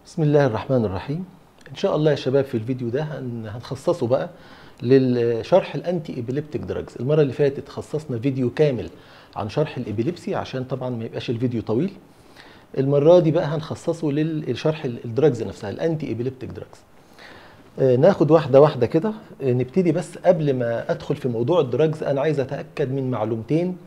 بسم الله الرحمن الرحيم ان شاء الله يا شباب في الفيديو ده هن- هنخصصه بقى للشرح الانتي ايبيليبتيك دراجز المره اللي فاتت خصصنا فيديو كامل عن شرح الابيليبسي عشان طبعا ما يبقاش الفيديو طويل المره دي بقى هنخصصه للشرح الدراجز نفسها الانتي ايبيليبتيك دراجز آه، ناخد واحده واحده كده آه، نبتدي بس قبل ما ادخل في موضوع الدراجز انا عايز اتاكد من معلومتين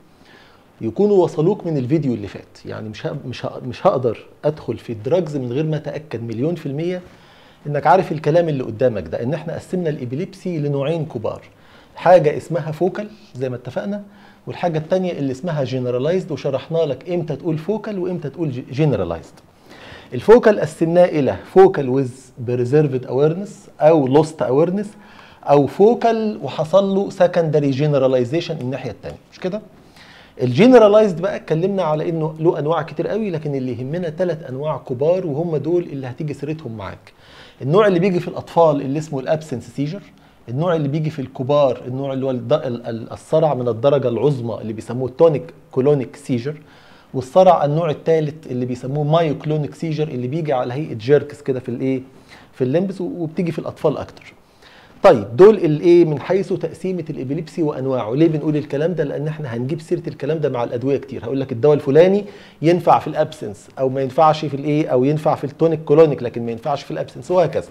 يكونوا وصلوك من الفيديو اللي فات يعني مش ه... مش ه... مش هقدر ادخل في الدراجز من غير ما اتاكد مليون في الميه انك عارف الكلام اللي قدامك ده ان احنا قسمنا الابيليبسي لنوعين كبار حاجه اسمها فوكال زي ما اتفقنا والحاجه الثانيه اللي اسمها جنرالايزد وشرحنا لك امتى تقول فوكال وامتى تقول جنرالايزد الفوكال قسمناه الى فوكال ويز بريزيرفد اويرنس او لوست اويرنس او فوكال وحصل له سكندري جنراليزيشن الناحيه الثانيه مش كده الجنرالايزد بقى اتكلمنا على انه له انواع كتير قوي لكن اللي يهمنا ثلاث انواع كبار وهم دول اللي هتيجي سيرتهم معاك النوع اللي بيجي في الاطفال اللي اسمه الابسنس سيجر النوع اللي بيجي في الكبار النوع اللي هو الض- ال- ال- الصرع من الدرجه العظمى اللي بيسموه التونيك كولونيك سيجر والصرع النوع الثالث اللي بيسموه مايوكلونيك سيجر اللي بيجي على هيئه جيركس كده في الايه في الليمبس وبتيجي في الاطفال اكتر طيب دول الايه من حيث تقسيمه الابيليبسي وانواعه ليه بنقول الكلام ده لان احنا هنجيب سيره الكلام ده مع الادويه كتير هقول لك الدواء الفلاني ينفع في الابسنس او ما ينفعش في الايه او ينفع في التونيك كولونيك لكن ما ينفعش في الابسنس وهكذا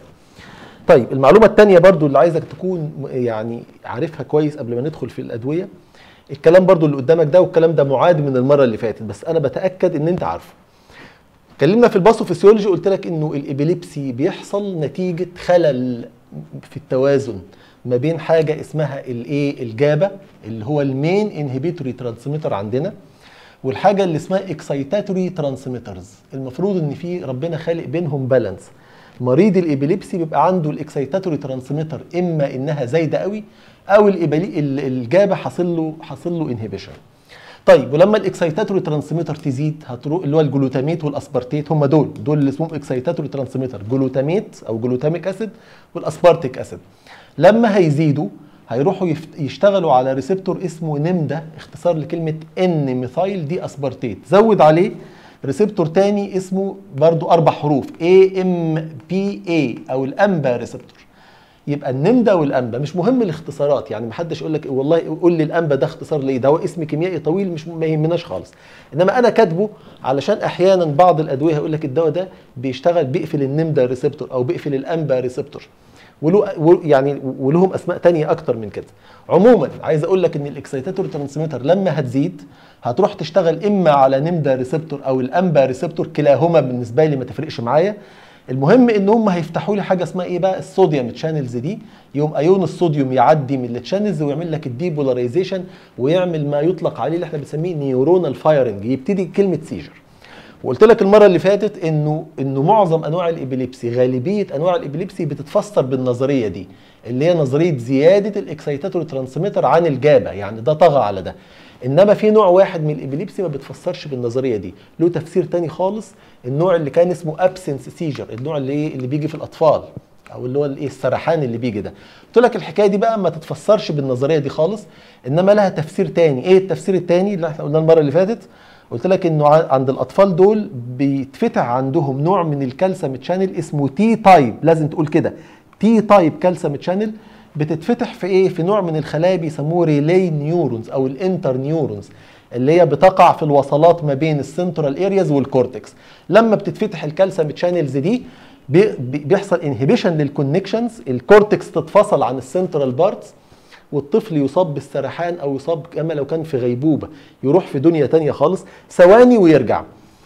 طيب المعلومه الثانيه برضو اللي عايزك تكون م- يعني عارفها كويس قبل ما ندخل في الادويه الكلام برضو اللي قدامك ده والكلام ده معاد من المره اللي فاتت بس انا بتاكد ان انت عارفه اتكلمنا في الباثوفيسيولوجي قلت لك انه الابيليبسي بيحصل نتيجه خلل في التوازن ما بين حاجه اسمها الايه الجابا اللي هو المين انهبيتوري ترانسميتر عندنا والحاجه اللي اسمها اكسايتاتوري ترانسميترز المفروض ان في ربنا خالق بينهم بالانس مريض الابيليبسي بيبقى عنده الاكسايتاتوري ترانسميتر اما انها زايده قوي او الإبلي- ال- الجابا حاصل له حاصل له انهبيشن طيب ولما الاكسايتاتوري ترانسميتر تزيد هتروح اللي هو الجلوتاميت والاسبارتيت هم دول دول اللي اسمهم اكسايتاتوري ترانسميتر جلوتاميت او جلوتاميك اسيد والاسبارتيك اسيد لما هيزيدوا هيروحوا يفت- يشتغلوا على ريسبتور اسمه نمدا اختصار لكلمه ان ميثايل دي اسبارتيت زود عليه ريسبتور تاني اسمه برضو اربع حروف اي ام بي اي او الامبا ريسبتور يبقى النمدا والانبا مش مهم الاختصارات يعني محدش يقول لك والله قول لي الانبا ده اختصار ليه ده هو اسم كيميائي طويل مش ما يهمناش خالص انما انا كاتبه علشان احيانا بعض الادويه هيقول لك الدواء ده بيشتغل بيقفل النمدا ريسبتور او بيقفل الانبا ريسبتور وله و- يعني ولهم اسماء تانية اكتر من كده عموما عايز اقول لك ان الاكسيتاتور ترانسميتر لما هتزيد هتروح تشتغل اما على نمدا ريسبتور او الانبا ريسبتور كلاهما بالنسبه لي ما تفرقش معايا المهم ان هم هيفتحوا لي حاجه اسمها ايه بقى الصوديوم تشانلز دي يوم ايون الصوديوم يعدي من التشانلز ويعمل لك الديبولاريزيشن ويعمل ما يطلق عليه اللي احنا بنسميه نيورونال فايرنج يبتدي كلمه سيجر وقلت لك المره اللي فاتت انه انه معظم انواع الابيليبسي غالبيه انواع الابيليبسي بتتفسر بالنظريه دي اللي هي نظريه زياده الاكسيتاتور ترانسميتر عن الجابا يعني ده طغى على ده انما في نوع واحد من الابيليبسي ما بتفسرش بالنظريه دي له تفسير تاني خالص النوع اللي كان اسمه ابسنس سيجر النوع اللي ايه اللي بيجي في الاطفال او اللي هو الايه السرحان اللي بيجي ده قلت لك الحكايه دي بقى ما تتفسرش بالنظريه دي خالص انما لها تفسير تاني ايه التفسير التاني اللي احنا قلناه المره اللي فاتت قلت لك انه ع- عند الاطفال دول بيتفتح عندهم نوع من الكالسيوم تشانل اسمه تي تايب لازم تقول كده تي تايب كالسيوم تشانل بتتفتح في ايه في نوع من الخلايا بيسموه ريلي نيورونز او الانتر نيورونز اللي هي بتقع في الوصلات ما بين السنترال ارياز والكورتكس لما بتتفتح الكالسيوم تشانلز دي بي- بي- بيحصل انهبيشن للكونكشنز الكورتكس تتفصل عن السنترال بارتس والطفل يصاب بالسرحان او يصاب كما لو كان في غيبوبه يروح في دنيا تانية خالص ثواني ويرجع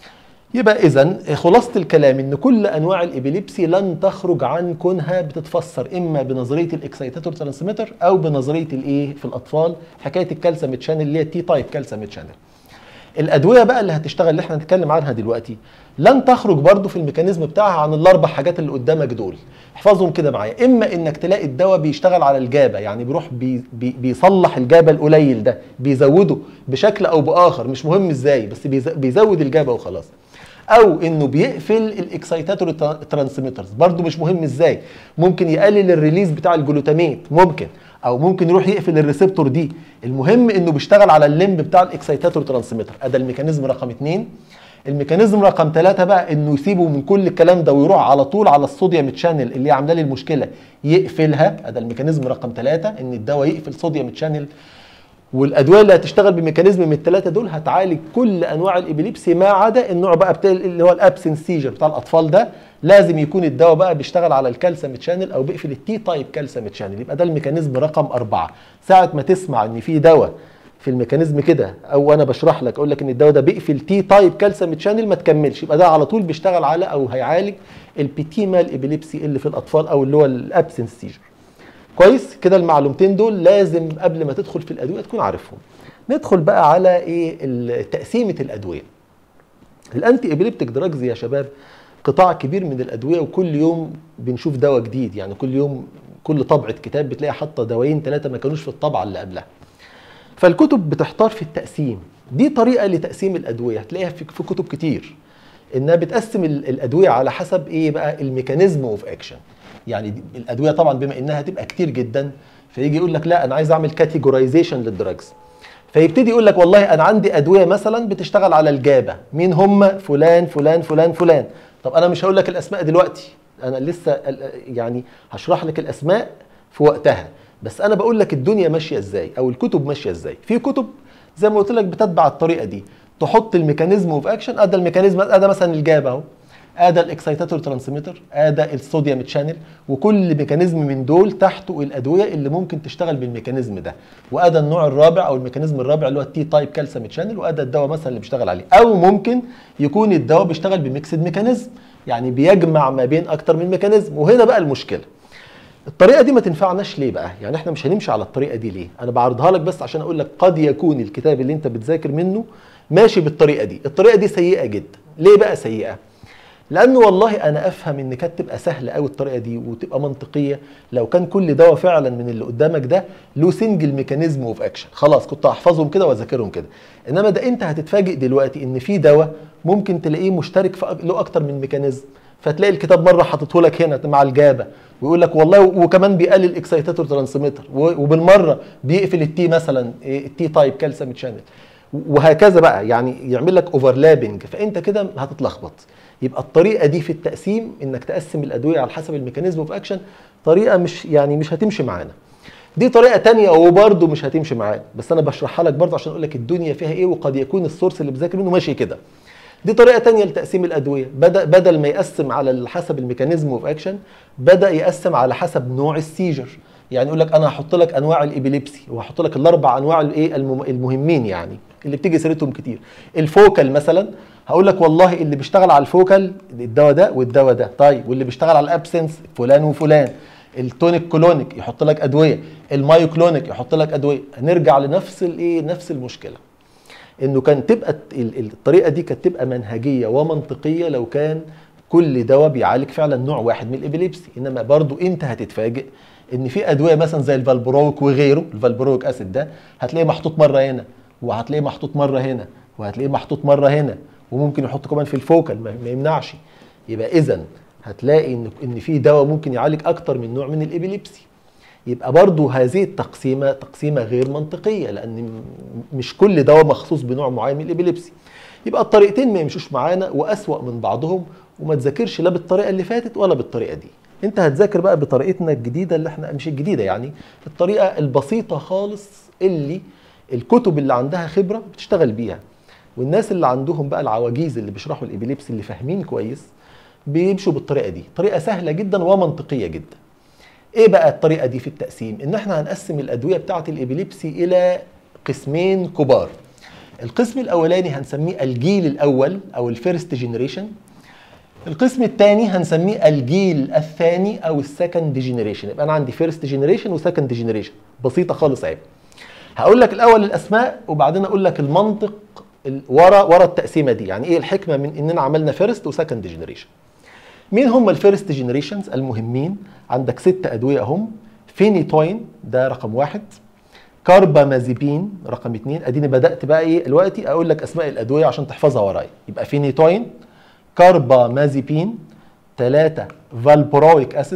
يبقى اذا خلاصه الكلام ان كل انواع الابيليبسي لن تخرج عن كونها بتتفسر اما بنظريه الاكسيتاتور ترانسميتر او بنظريه الايه في الاطفال حكايه الكالسيوم تشانل اللي هي تي تايب كالسيوم تشانل الادويه بقى اللي هتشتغل اللي احنا هنتكلم عنها دلوقتي لن تخرج برضو في الميكانيزم بتاعها عن الاربع حاجات اللي قدامك دول احفظهم كده معايا اما انك تلاقي الدواء بيشتغل على الجابا يعني بيروح بي بي بيصلح الجابا القليل ده بيزوده بشكل او باخر مش مهم ازاي بس بيز- بيزود الجابا وخلاص او انه بيقفل الاكسيتاتور ترانسميترز برضو مش مهم ازاي ممكن يقلل الريليز بتاع الجلوتاميت ممكن او ممكن يروح يقفل الريسبتور دي المهم انه بيشتغل على الليمب بتاع الاكسيتاتور ترانسميتر ادي الميكانيزم رقم اتنين الميكانيزم رقم ثلاثة بقى انه يسيبه من كل الكلام ده ويروح على طول على الصوديوم تشانل اللي عامله لي المشكله يقفلها هذا الميكانيزم رقم ثلاثة ان الدواء يقفل صوديوم تشانل والادويه اللي هتشتغل بميكانيزم من الثلاثه دول هتعالج كل انواع الابيليبسي ما عدا النوع بقى بتاع اللي هو الابسنس سيجر بتاع الاطفال ده لازم يكون الدواء بقى بيشتغل على الكالسيوم تشانل او بيقفل التي تايب كالسيوم تشانل يبقى ده الميكانيزم رقم أربعة ساعه ما تسمع ان في دواء في الميكانيزم كده او انا بشرح لك اقول لك ان الدواء ده بيقفل تي تايب كالسيوم تشانل ما تكملش يبقى ده على طول بيشتغل على او هيعالج البيتيمال ابيليبسي اللي في الاطفال او اللي هو الابسنس سيجر كويس كده المعلومتين دول لازم قبل ما تدخل في الادويه تكون عارفهم ندخل بقى على ايه تقسيمه الادويه الانتي ابيليبتيك دراجز يا شباب قطاع كبير من الادويه وكل يوم بنشوف دواء جديد يعني كل يوم كل طبعه كتاب بتلاقي حاطه دوايين ثلاثه ما كانوش في الطبعه اللي قبلها فالكتب بتحتار في التقسيم دي طريقه لتقسيم الادويه هتلاقيها في في كتب كتير انها بتقسم ال- الادويه على حسب ايه بقى الميكانيزم اوف اكشن يعني دي- الادويه طبعا بما انها هتبقى كتير جدا فيجي يقول لك لا انا عايز اعمل كاتيجورايزيشن للدراجز فيبتدي يقول لك والله انا عندي ادويه مثلا بتشتغل على الجابه مين هم فلان فلان فلان فلان طب انا مش هقول لك الاسماء دلوقتي انا لسه ال- يعني هشرح لك الاسماء في وقتها بس انا بقول لك الدنيا ماشيه ازاي او الكتب ماشيه ازاي في كتب زي ما قلت لك بتتبع الطريقه دي تحط الميكانيزم اوف اكشن ادى الميكانيزم ادى مثلا الجابه اهو ادى الاكسيتاتور ترانسميتر ادى الصوديوم تشانل وكل ميكانيزم من دول تحته الادويه اللي ممكن تشتغل بالميكانيزم ده وادى النوع الرابع او الميكانيزم الرابع اللي هو التي تايب كالسيوم تشانل وادى الدواء مثلا اللي بيشتغل عليه او ممكن يكون الدواء بيشتغل بميكسد ميكانيزم يعني بيجمع ما بين اكتر من ميكانيزم وهنا بقى المشكله الطريقه دي ما تنفعناش ليه بقى يعني احنا مش هنمشي على الطريقه دي ليه انا بعرضها لك بس عشان اقول لك قد يكون الكتاب اللي انت بتذاكر منه ماشي بالطريقه دي الطريقه دي سيئه جدا ليه بقى سيئه لانه والله انا افهم ان كانت تبقى سهله قوي الطريقه دي وتبقى منطقيه لو كان كل دواء فعلا من اللي قدامك ده له سنجل ميكانيزم اوف اكشن خلاص كنت هحفظهم كده واذاكرهم كده انما ده انت هتتفاجئ دلوقتي ان في دواء ممكن تلاقيه مشترك في أك- له اكتر من ميكانيزم فتلاقي الكتاب مره حاططه لك هنا مع الجابه ويقول لك والله وكمان بيقلل اكسيتاتور ترانسميتر وبالمره بيقفل التي مثلا إيه، التي تايب كالسيوم تشانل وهكذا بقى يعني يعمل لك اوفرلابنج فانت كده هتتلخبط يبقى الطريقه دي في التقسيم انك تقسم الادويه على حسب الميكانيزم اوف اكشن طريقه مش يعني مش هتمشي معانا دي طريقه تانية وبرده مش هتمشي معانا بس انا بشرحها لك برضه عشان اقول لك الدنيا فيها ايه وقد يكون السورس اللي بذاكر منه ماشي كده دي طريقه تانية لتقسيم الادويه بدا بدل ما يقسم على حسب الميكانيزم اوف اكشن بدا يقسم على حسب نوع السيجر يعني يقول لك انا هحط لك انواع الابيليبسي وهحط لك الاربع انواع الايه المم- المهمين يعني اللي بتيجي سيرتهم كتير الفوكال مثلا هقول لك والله اللي بيشتغل على الفوكال الدواء ده والدواء ده طيب واللي بيشتغل على الابسنس فلان وفلان التونيك كلونيك يحط لك ادويه المايو كلونيك يحط لك ادويه نرجع لنفس الايه نفس المشكله انه كان تبقى ال- ال- الطريقه دي كانت تبقى منهجيه ومنطقيه لو كان كل دواء بيعالج فعلا نوع واحد من الابيليبسي انما برضو انت هتتفاجئ ان في ادويه مثلا زي الفالبرويك وغيره الفالبرويك اسيد ده هتلاقيه محطوط مره هنا وهتلاقيه محطوط مره هنا وهتلاقيه محطوط مره هنا وممكن يحط كمان في الفوكال ما ما يمنعش يبقى اذا هتلاقي ان ان في دواء ممكن يعالج اكتر من نوع من الابيليبسي يبقى برضو هذه التقسيمه تقسيمه غير منطقيه لان م- مش كل دواء مخصوص بنوع معين من الابيليبسي يبقى الطريقتين ما يمشوش معانا واسوا من بعضهم وما تذاكرش لا بالطريقه اللي فاتت ولا بالطريقه دي انت هتذاكر بقى بطريقتنا الجديده اللي احنا مش الجديده يعني الطريقه البسيطه خالص اللي الكتب اللي عندها خبره بتشتغل بيها والناس اللي عندهم بقى العواجيز اللي بيشرحوا الابيليبسي اللي فاهمين كويس بيمشوا بالطريقه دي طريقه سهله جدا ومنطقيه جدا ايه بقى الطريقه دي في التقسيم ان احنا هنقسم الادويه بتاعه الابيليبسي الى قسمين كبار القسم الاولاني هنسميه الجيل الاول او الفيرست جينيريشن القسم الثاني هنسميه الجيل الثاني او السكند جينيريشن يبقى انا عندي فيرست جينيريشن وسكند جينيريشن بسيطه خالص عيب هقول لك الاول الاسماء وبعدين اقول لك المنطق ال- ورا ورا التقسيمه دي يعني ايه الحكمه من اننا عملنا فيرست وسكند جينيريشن مين هم الفيرست جينيريشنز المهمين عندك ست ادويه هم فينيتوين ده رقم واحد كاربامازيبين رقم اتنين اديني بدات بقى ايه دلوقتي اقول لك اسماء الادويه عشان تحفظها ورايا يبقى فينيتوين كاربامازيبين ثلاثة فالبرويك اسيد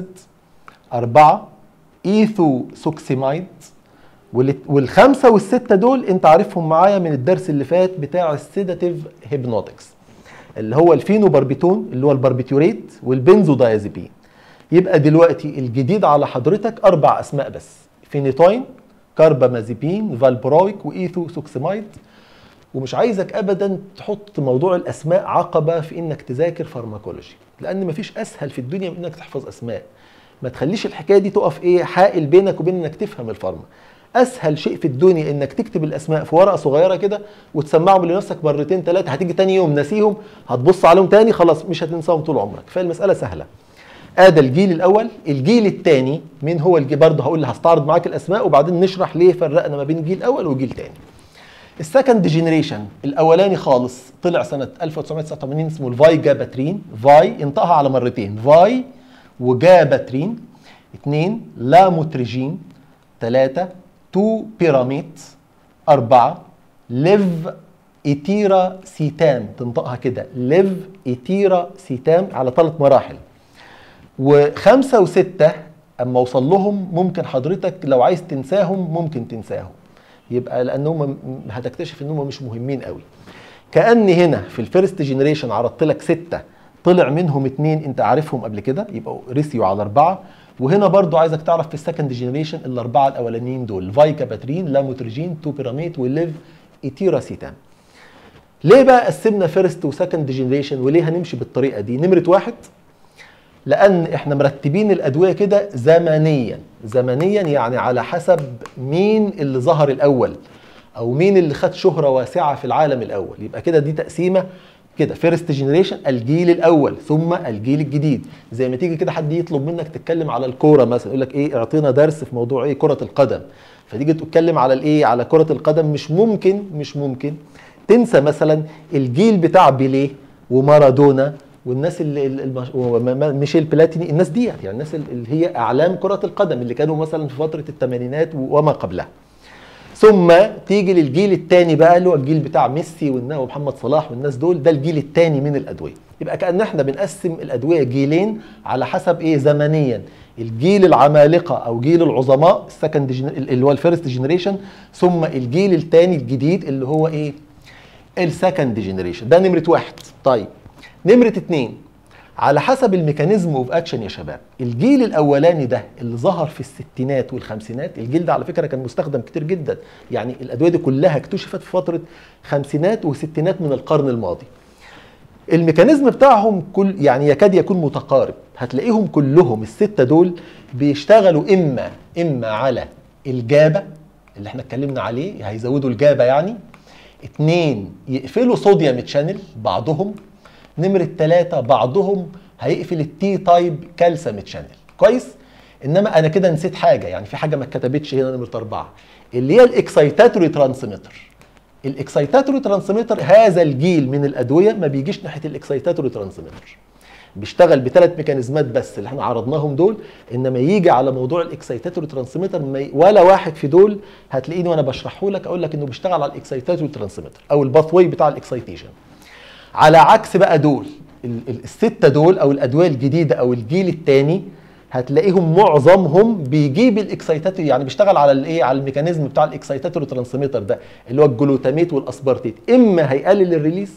أربعة ايثو سوكسيمايد والت- والخمسة والستة دول انت عارفهم معايا من الدرس اللي فات بتاع السيداتيف هيبنوتكس اللي هو الفينوباربيتون اللي هو الباربيتوريت والبنزودايازيبين يبقى دلوقتي الجديد على حضرتك اربع اسماء بس فينيتوين كاربامازيبين فالبرويك وايثوسوكسيمايد ومش عايزك ابدا تحط موضوع الاسماء عقبه في انك تذاكر فارماكولوجي لان مفيش اسهل في الدنيا من انك تحفظ اسماء ما تخليش الحكايه دي تقف ايه حائل بينك وبين انك تفهم الفارما اسهل شيء في الدنيا انك تكتب الاسماء في ورقه صغيره كده وتسمعهم لنفسك مرتين ثلاثه هتيجي تاني يوم ناسيهم هتبص عليهم تاني خلاص مش هتنساهم طول عمرك فالمساله سهله ادي الجيل الاول الجيل الثاني مين هو الجيل برضه هقول هستعرض معاك الاسماء وبعدين نشرح ليه فرقنا ما بين جيل اول وجيل ثاني السكند جينيريشن الاولاني خالص طلع سنه 1989 اسمه الفاي جاباترين فاي انطقها على مرتين فاي وجاباترين اثنين لاموتريجين ثلاثة تو بيراميد أربعة ليف إيتيرا سيتام تنطقها كده ليف إيتيرا سيتام على ثلاث مراحل وخمسة وستة أما أوصل لهم ممكن حضرتك لو عايز تنساهم ممكن تنساهم يبقى لأنهم هتكتشف إنهم مش مهمين قوي كأني هنا في الفيرست جينيريشن عرضت لك ستة طلع منهم اتنين انت عارفهم قبل كده يبقوا ريسيو على اربعه وهنا برضو عايزك تعرف في السكند جينيريشن الاربعه الاولانيين دول فايكا باترين لاموترجين توبيراميت وليف ايتيراسيتام ليه بقى قسمنا فيرست وسكند جينيريشن وليه هنمشي بالطريقه دي نمره واحد لان احنا مرتبين الادويه كده زمنيا زمنيا يعني على حسب مين اللي ظهر الاول او مين اللي خد شهره واسعه في العالم الاول يبقى كده دي تقسيمه كده فيرست جينيريشن الجيل الاول ثم الجيل الجديد زي ما تيجي كده حد يطلب منك تتكلم على الكوره مثلا يقول لك ايه اعطينا درس في موضوع ايه كره القدم فتيجي تتكلم على الايه على كره القدم مش ممكن مش ممكن تنسى مثلا الجيل بتاع بيليه ومارادونا والناس اللي المش... ميشيل بلاتيني الناس ديت يعني الناس اللي هي اعلام كره القدم اللي كانوا مثلا في فتره الثمانينات وما قبلها ثم تيجي للجيل الثاني بقى اللي هو الجيل بتاع ميسي ومحمد صلاح والناس دول ده الجيل الثاني من الادويه يبقى كان احنا بنقسم الادويه جيلين على حسب ايه زمنيا الجيل العمالقه او جيل العظماء السكند اللي هو الفيرست جينيريشن ثم الجيل الثاني الجديد اللي هو ايه السكند جينيريشن ده نمره واحد طيب نمره اتنين على حسب الميكانيزم اوف اكشن يا شباب الجيل الاولاني ده اللي ظهر في الستينات والخمسينات الجيل ده على فكره كان مستخدم كتير جدا يعني الادويه دي كلها اكتشفت في فتره خمسينات وستينات من القرن الماضي الميكانيزم بتاعهم كل يعني يكاد يكون متقارب هتلاقيهم كلهم الستة دول بيشتغلوا إما إما على الجابة اللي احنا اتكلمنا عليه هيزودوا الجابة يعني اتنين يقفلوا صوديوم تشانل بعضهم نمرة ثلاثة بعضهم هيقفل التي تايب كالسيوم تشانل كويس انما انا كده نسيت حاجه يعني في حاجه ما اتكتبتش هنا نمره اربعه اللي هي الاكسايتاتوري ترانسميتر الاكسايتاتوري ترانسميتر هذا الجيل من الادويه ما بيجيش ناحيه الاكسايتاتوري ترانسميتر بيشتغل بثلاث ميكانيزمات بس اللي احنا عرضناهم دول انما يجي على موضوع الاكسايتاتوري ترانسميتر ولا واحد في دول هتلاقيني وانا بشرحه لك اقول لك انه بيشتغل على الاكسايتاتوري ترانسميتر او الباث واي بتاع الاكسايتيشن على عكس بقى دول الستة دول او الادوية الجديدة او الجيل الثاني هتلاقيهم معظمهم بيجيب الاكسايتاتوري يعني بيشتغل على الايه على الميكانيزم بتاع الاكسايتاتوري ترانسميتر ده اللي هو الجلوتاميت والاسبارتيت اما هيقلل الريليس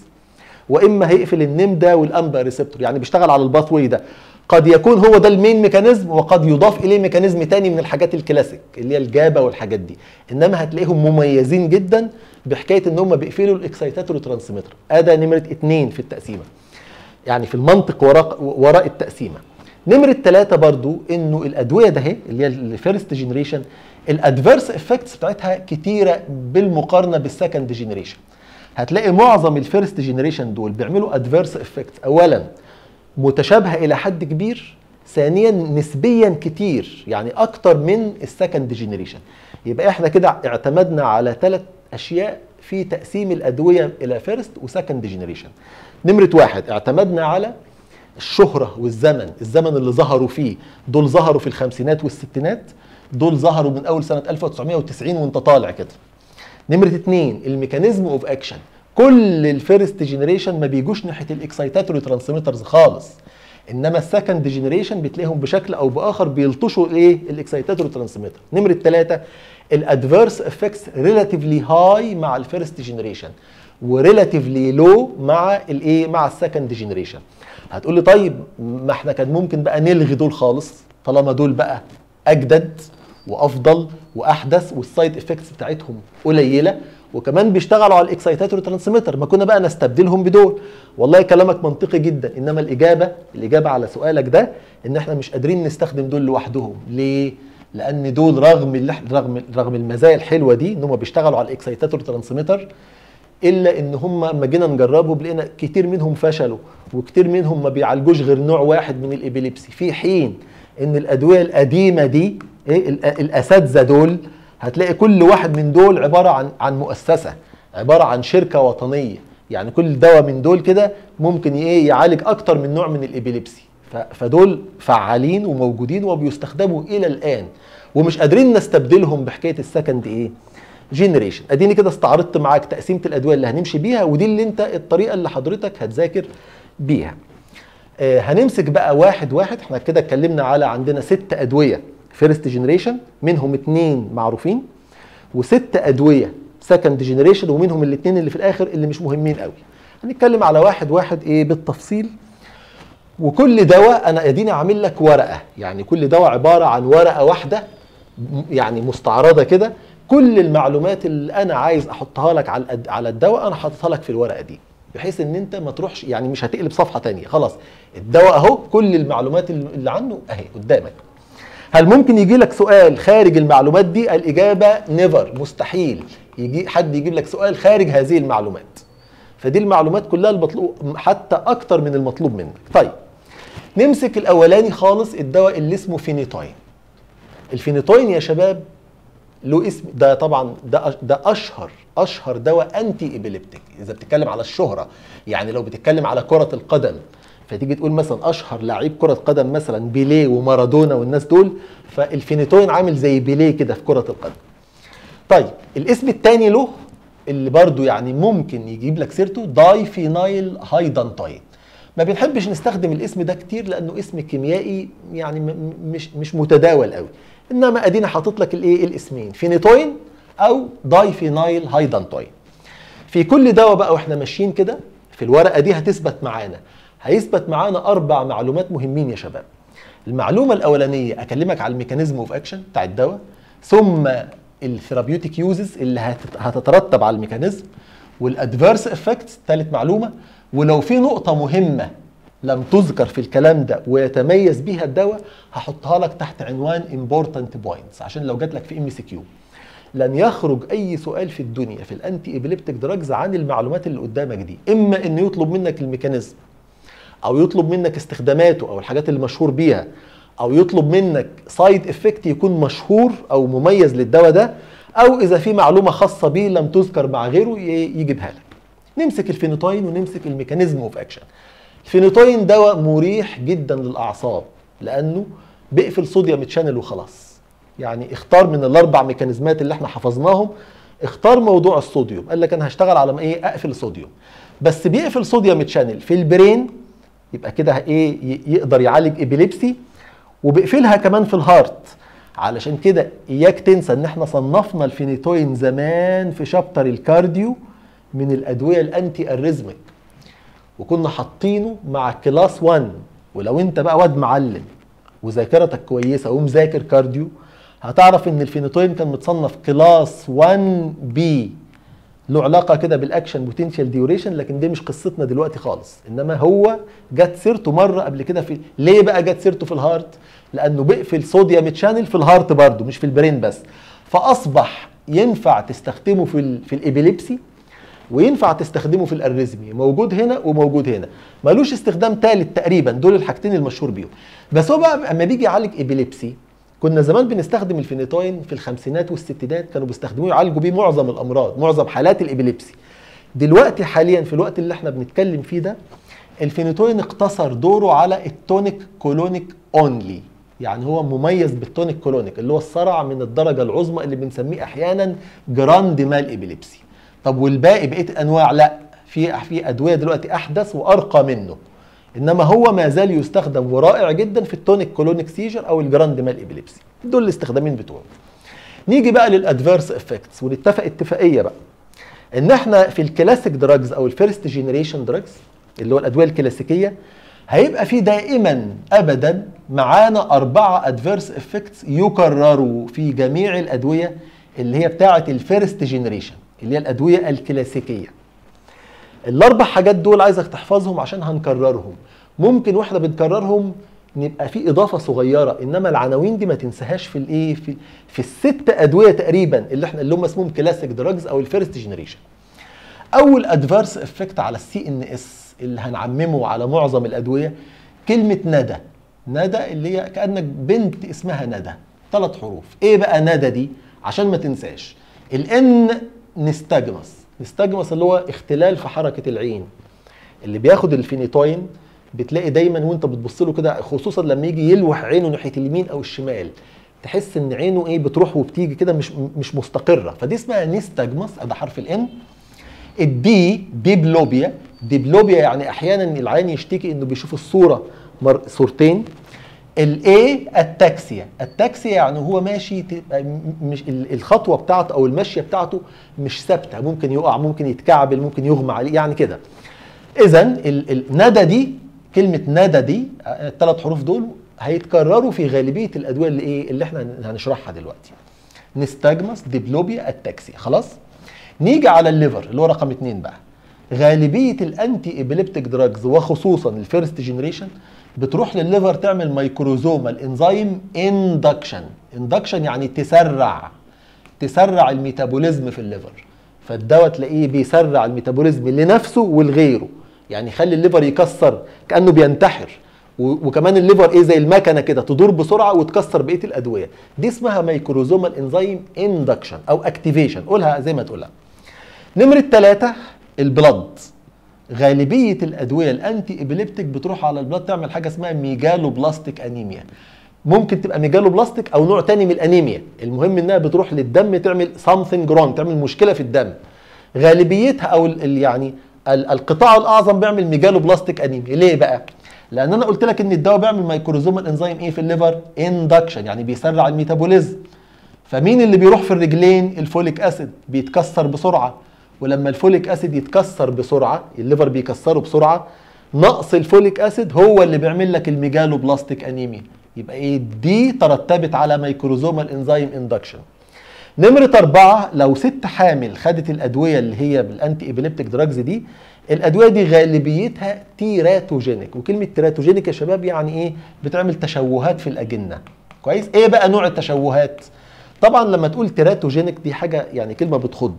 واما هيقفل النمدا والامبا ريسبتور يعني بيشتغل على الباث واي ده قد يكون هو ده المين ميكانيزم وقد يضاف اليه ميكانيزم تاني من الحاجات الكلاسيك اللي هي الجابا والحاجات دي انما هتلاقيهم مميزين جدا بحكايه ان هم بيقفلوا الاكسايتاتوري ترانسميتر ادي نمره اتنين في التقسيمه يعني في المنطق وراء وراء التقسيمه نمرة ثلاثة برضو انه الادوية ده اللي هي الفيرست جينيريشن الادفيرس افكتس بتاعتها كتيرة بالمقارنة بالسكند جينيريشن هتلاقي معظم الفيرست جينيريشن دول بيعملوا ادفيرس افكتس اولا متشابهة الى حد كبير ثانيا نسبيا كتير يعني اكتر من السكند جينيريشن يبقى احنا كده اعتمدنا على ثلاث اشياء في تقسيم الادويه الى فيرست وسكند جينيريشن نمره واحد اعتمدنا على الشهرة والزمن الزمن اللي ظهروا فيه دول ظهروا في الخمسينات والستينات دول ظهروا من اول سنة 1990 وانت طالع كده نمرة اتنين الميكانيزم اوف اكشن كل الفيرست جينيريشن ما بيجوش ناحية الاكسايتاتوري ترانسميترز خالص انما السكند جينيريشن بتلاقيهم بشكل او باخر بيلطشوا الايه الاكسايتاتوري ترانسميتر نمرة ثلاثة الادفيرس افكتس ريلاتيفلي هاي مع الفيرست جينيريشن وريلاتيفلي لو مع الايه مع السكند جنريشن هتقول لي طيب ما احنا كان ممكن بقى نلغي دول خالص طالما دول بقى اجدد وافضل واحدث والسايد افكتس بتاعتهم قليله وكمان بيشتغلوا على الاكسايتاتوري ترانسميتر ما كنا بقى نستبدلهم بدول والله كلامك منطقي جدا انما الاجابه الاجابه على سؤالك ده ان احنا مش قادرين نستخدم دول لوحدهم ليه لان دول رغم اللي إحنا- رغم رغم المزايا الحلوه دي ان هم بيشتغلوا على الاكسايتاتوري ترانسميتر الا ان هم اما جينا نجربهم لقينا كتير منهم فشلوا وكتير منهم ما بيعالجوش غير نوع واحد من الابيليبسي في حين ان الادويه القديمه دي ايه الأ- الاساتذه دول هتلاقي كل واحد من دول عباره عن عن مؤسسه عباره عن شركه وطنيه يعني كل دواء من دول كده ممكن ايه يعالج اكتر من نوع من الابيليبسي ف- فدول فعالين وموجودين وبيستخدموا الى الان ومش قادرين نستبدلهم بحكايه السكند ايه جينيريشن اديني كده استعرضت معاك تقسيمه الادويه اللي هنمشي بيها ودي اللي انت الطريقه اللي حضرتك هتذاكر بيها آه، هنمسك بقى واحد واحد احنا كده اتكلمنا على عندنا ست ادويه فيرست جنريشن منهم اتنين معروفين وست ادويه سكند جنريشن ومنهم الاثنين اللي في الاخر اللي مش مهمين قوي هنتكلم على واحد واحد ايه بالتفصيل وكل دواء انا اديني عامل لك ورقه يعني كل دواء عباره عن ورقه واحده م- يعني مستعرضه كده كل المعلومات اللي انا عايز احطها لك على الأد- على الدواء انا حاططها لك في الورقه دي بحيث ان انت ما تروحش يعني مش هتقلب صفحه تانية خلاص الدواء اهو كل المعلومات اللي اللي عنه اهي قدامك هل ممكن يجي لك سؤال خارج المعلومات دي الاجابه نيفر مستحيل يجي حد يجيب لك سؤال خارج هذه المعلومات فدي المعلومات كلها المطلوب حتى اكتر من المطلوب منك طيب نمسك الاولاني خالص الدواء اللي اسمه فينيتوين الفينيتوين يا شباب له اسم ده طبعا ده ده اشهر اشهر دواء انتي ابيليبتيك اذا بتتكلم على الشهره يعني لو بتتكلم على كره القدم فتيجي تقول مثلا اشهر لعيب كره قدم مثلا بيليه ومارادونا والناس دول فالفينيتوين عامل زي بيليه كده في كره القدم طيب الاسم الثاني له اللي برضو يعني ممكن يجيب لك سيرته داي فينايل هايدانتاين ما بنحبش نستخدم الاسم ده كتير لانه اسم كيميائي يعني م- م- مش مش متداول قوي انما ادينا حاطط لك الايه الاسمين فينيتوين او داي فينايل هايدانتاين في كل دواء بقى واحنا ماشيين كده في الورقه دي هتثبت معانا هيثبت معانا اربع معلومات مهمين يا شباب المعلومه الاولانيه اكلمك على الميكانيزم اوف اكشن بتاع الدواء ثم الثيرابيوتيك يوزز اللي هتت- هتترتب على الميكانيزم والادفيرس افكتس ثالث معلومه ولو في نقطه مهمه لم تذكر في الكلام ده ويتميز بيها الدواء هحطها لك تحت عنوان important points عشان لو جات لك في ام سي كيو لن يخرج اي سؤال في الدنيا في الانتي ابيليبتيك دراجز عن المعلومات اللي قدامك دي اما انه يطلب منك الميكانيزم او يطلب منك استخداماته او الحاجات اللي مشهور بيها او يطلب منك سايد افكت يكون مشهور او مميز للدواء ده او اذا في معلومه خاصه بيه لم تذكر مع غيره ي- يجيبها لك نمسك الفينوتاين ونمسك الميكانيزم اوف اكشن الفينوتاين دواء مريح جدا للاعصاب لانه بيقفل صوديوم تشانل وخلاص يعني اختار من الاربع ميكانيزمات اللي احنا حفظناهم اختار موضوع الصوديوم قال لك انا هشتغل على ما ايه اقفل صوديوم بس بيقفل صوديوم تشانل في البرين يبقى كده ايه ي- يقدر يعالج ابيليبسي وبيقفلها كمان في الهارت علشان كده اياك تنسى ان احنا صنفنا الفينيتوين زمان في شابتر الكارديو من الادويه الانتي اريزميك وكنا حاطينه مع كلاس 1 ولو انت بقى واد معلم وذاكرتك كويسه ومذاكر كارديو هتعرف ان الفينيتوين كان متصنف كلاس 1 بي له علاقه كده بالاكشن بوتنشال ديوريشن لكن دي مش قصتنا دلوقتي خالص انما هو جت سيرته مره قبل كده في ليه بقى جت سيرته في الهارت لانه بيقفل صوديوم تشانل في الهارت برضه مش في البرين بس فاصبح ينفع تستخدمه في ال في الابيليبسي وينفع تستخدمه في الاريزمي موجود هنا وموجود هنا ملوش استخدام ثالث تقريبا دول الحاجتين المشهور بيهم بس هو بقى اما بيجي يعالج ابيليبسي كنا زمان بنستخدم الفينيتوين في الخمسينات والستينات كانوا بيستخدموه يعالجوا بيه معظم الامراض معظم حالات الابيليبسي دلوقتي حاليا في الوقت اللي احنا بنتكلم فيه ده الفينيتوين اقتصر دوره على التونيك كولونيك اونلي يعني هو مميز بالتونيك كولونيك اللي هو الصرع من الدرجه العظمى اللي بنسميه احيانا جراند مال ابيليبسي طب والباقي بقيه الانواع لا في في ادويه دلوقتي احدث وارقى منه انما هو ما زال يستخدم ورائع جدا في التونيك كولونيك سيجر او الجراند مال ابيليبسي دول الاستخدامين بتوعه نيجي بقى للادفيرس افكتس ونتفق اتفاقيه بقى ان احنا في الكلاسيك دراجز او الفيرست جينيريشن دراجز اللي هو الادويه الكلاسيكيه هيبقى في دائما ابدا معانا اربعه ادفيرس افكتس يكرروا في جميع الادويه اللي هي بتاعه الفيرست جينيريشن اللي هي الادويه الكلاسيكيه الاربع حاجات دول عايزك تحفظهم عشان هنكررهم ممكن واحنا بنكررهم نبقى في اضافه صغيره انما العناوين دي ما تنساهاش في الايه في في الست ادويه تقريبا اللي احنا اللي هم اسمهم كلاسيك دراجز او الفيرست جينيريشن اول ادفيرس افكت على السي ان اس اللي هنعممه على معظم الادويه كلمه ندى ندى اللي هي كانك بنت اسمها ندى ثلاث حروف ايه بقى ندى دي عشان ما تنساش الان نستجمس نستجمس اللي هو اختلال في حركه العين اللي بياخد الفينيتوين بتلاقي دايما وانت بتبص له كده خصوصا لما يجي يلوح عينه ناحيه اليمين او الشمال تحس ان عينه ايه بتروح وبتيجي كده مش مش مستقره فدي اسمها نيستجمس ده حرف الان البي بيبلوبيا ديبلوبيا يعني احيانا العين يشتكي انه بيشوف الصوره مر صورتين الاي التاكسيا التاكسيا يعني هو ماشي تبقى مش الخطوه بتاعته او المشيه بتاعته مش ثابته ممكن يقع ممكن يتكعبل ممكن يغمى عليه يعني كده اذا الندى دي كلمه ندى دي الثلاث حروف دول هيتكرروا في غالبيه الادويه اللي ايه اللي احنا هنشرحها دلوقتي نستجمس ديبلوبيا التاكسيا خلاص نيجي على الليفر اللي هو رقم اتنين بقى غالبيه الانتي ابيليبتيك دراجز وخصوصا الفيرست جنريشن بتروح للليفر تعمل مايكروزومال انزيم اندكشن اندكشن يعني تسرع تسرع الميتابوليزم في الليفر فالدواء تلاقيه بيسرع الميتابوليزم لنفسه ولغيره يعني يخلي الليفر يكسر كانه بينتحر وكمان الليفر ايه زي المكنه كده تدور بسرعه وتكسر بقيه الادويه دي اسمها مايكروزومال انزيم اندكشن او اكتيفيشن قولها زي ما تقولها نمره ثلاثة البلد غالبيه الادويه الانتي ابيليبتيك بتروح على البلد تعمل حاجه اسمها ميجالو بلاستيك انيميا ممكن تبقى ميجالو بلاستيك او نوع تاني من الانيميا المهم انها بتروح للدم تعمل something wrong تعمل مشكله في الدم غالبيتها او ال يعني القطاع الاعظم بيعمل ميجالو بلاستيك انيميا ليه بقى لان انا قلت لك ان الدواء بيعمل مايكروزومال انزيم ايه في الليفر اندكشن يعني بيسرع الميتابوليزم فمين اللي بيروح في الرجلين الفوليك اسيد بيتكسر بسرعه ولما الفوليك اسيد يتكسر بسرعه الليفر بيكسره بسرعه نقص الفوليك اسيد هو اللي بيعمل لك الميجالو بلاستيك انيميا يبقى ايه دي ترتبت على مايكروزومال انزيم اندكشن نمرة أربعة لو ست حامل خدت الأدوية اللي هي بالأنتي إبيليبتيك دراجز دي الأدوية دي غالبيتها تيراتوجينيك وكلمة تيراتوجينيك يا شباب يعني إيه بتعمل تشوهات في الأجنة كويس إيه بقى نوع التشوهات طبعا لما تقول تيراتوجينيك دي حاجة يعني كلمة بتخض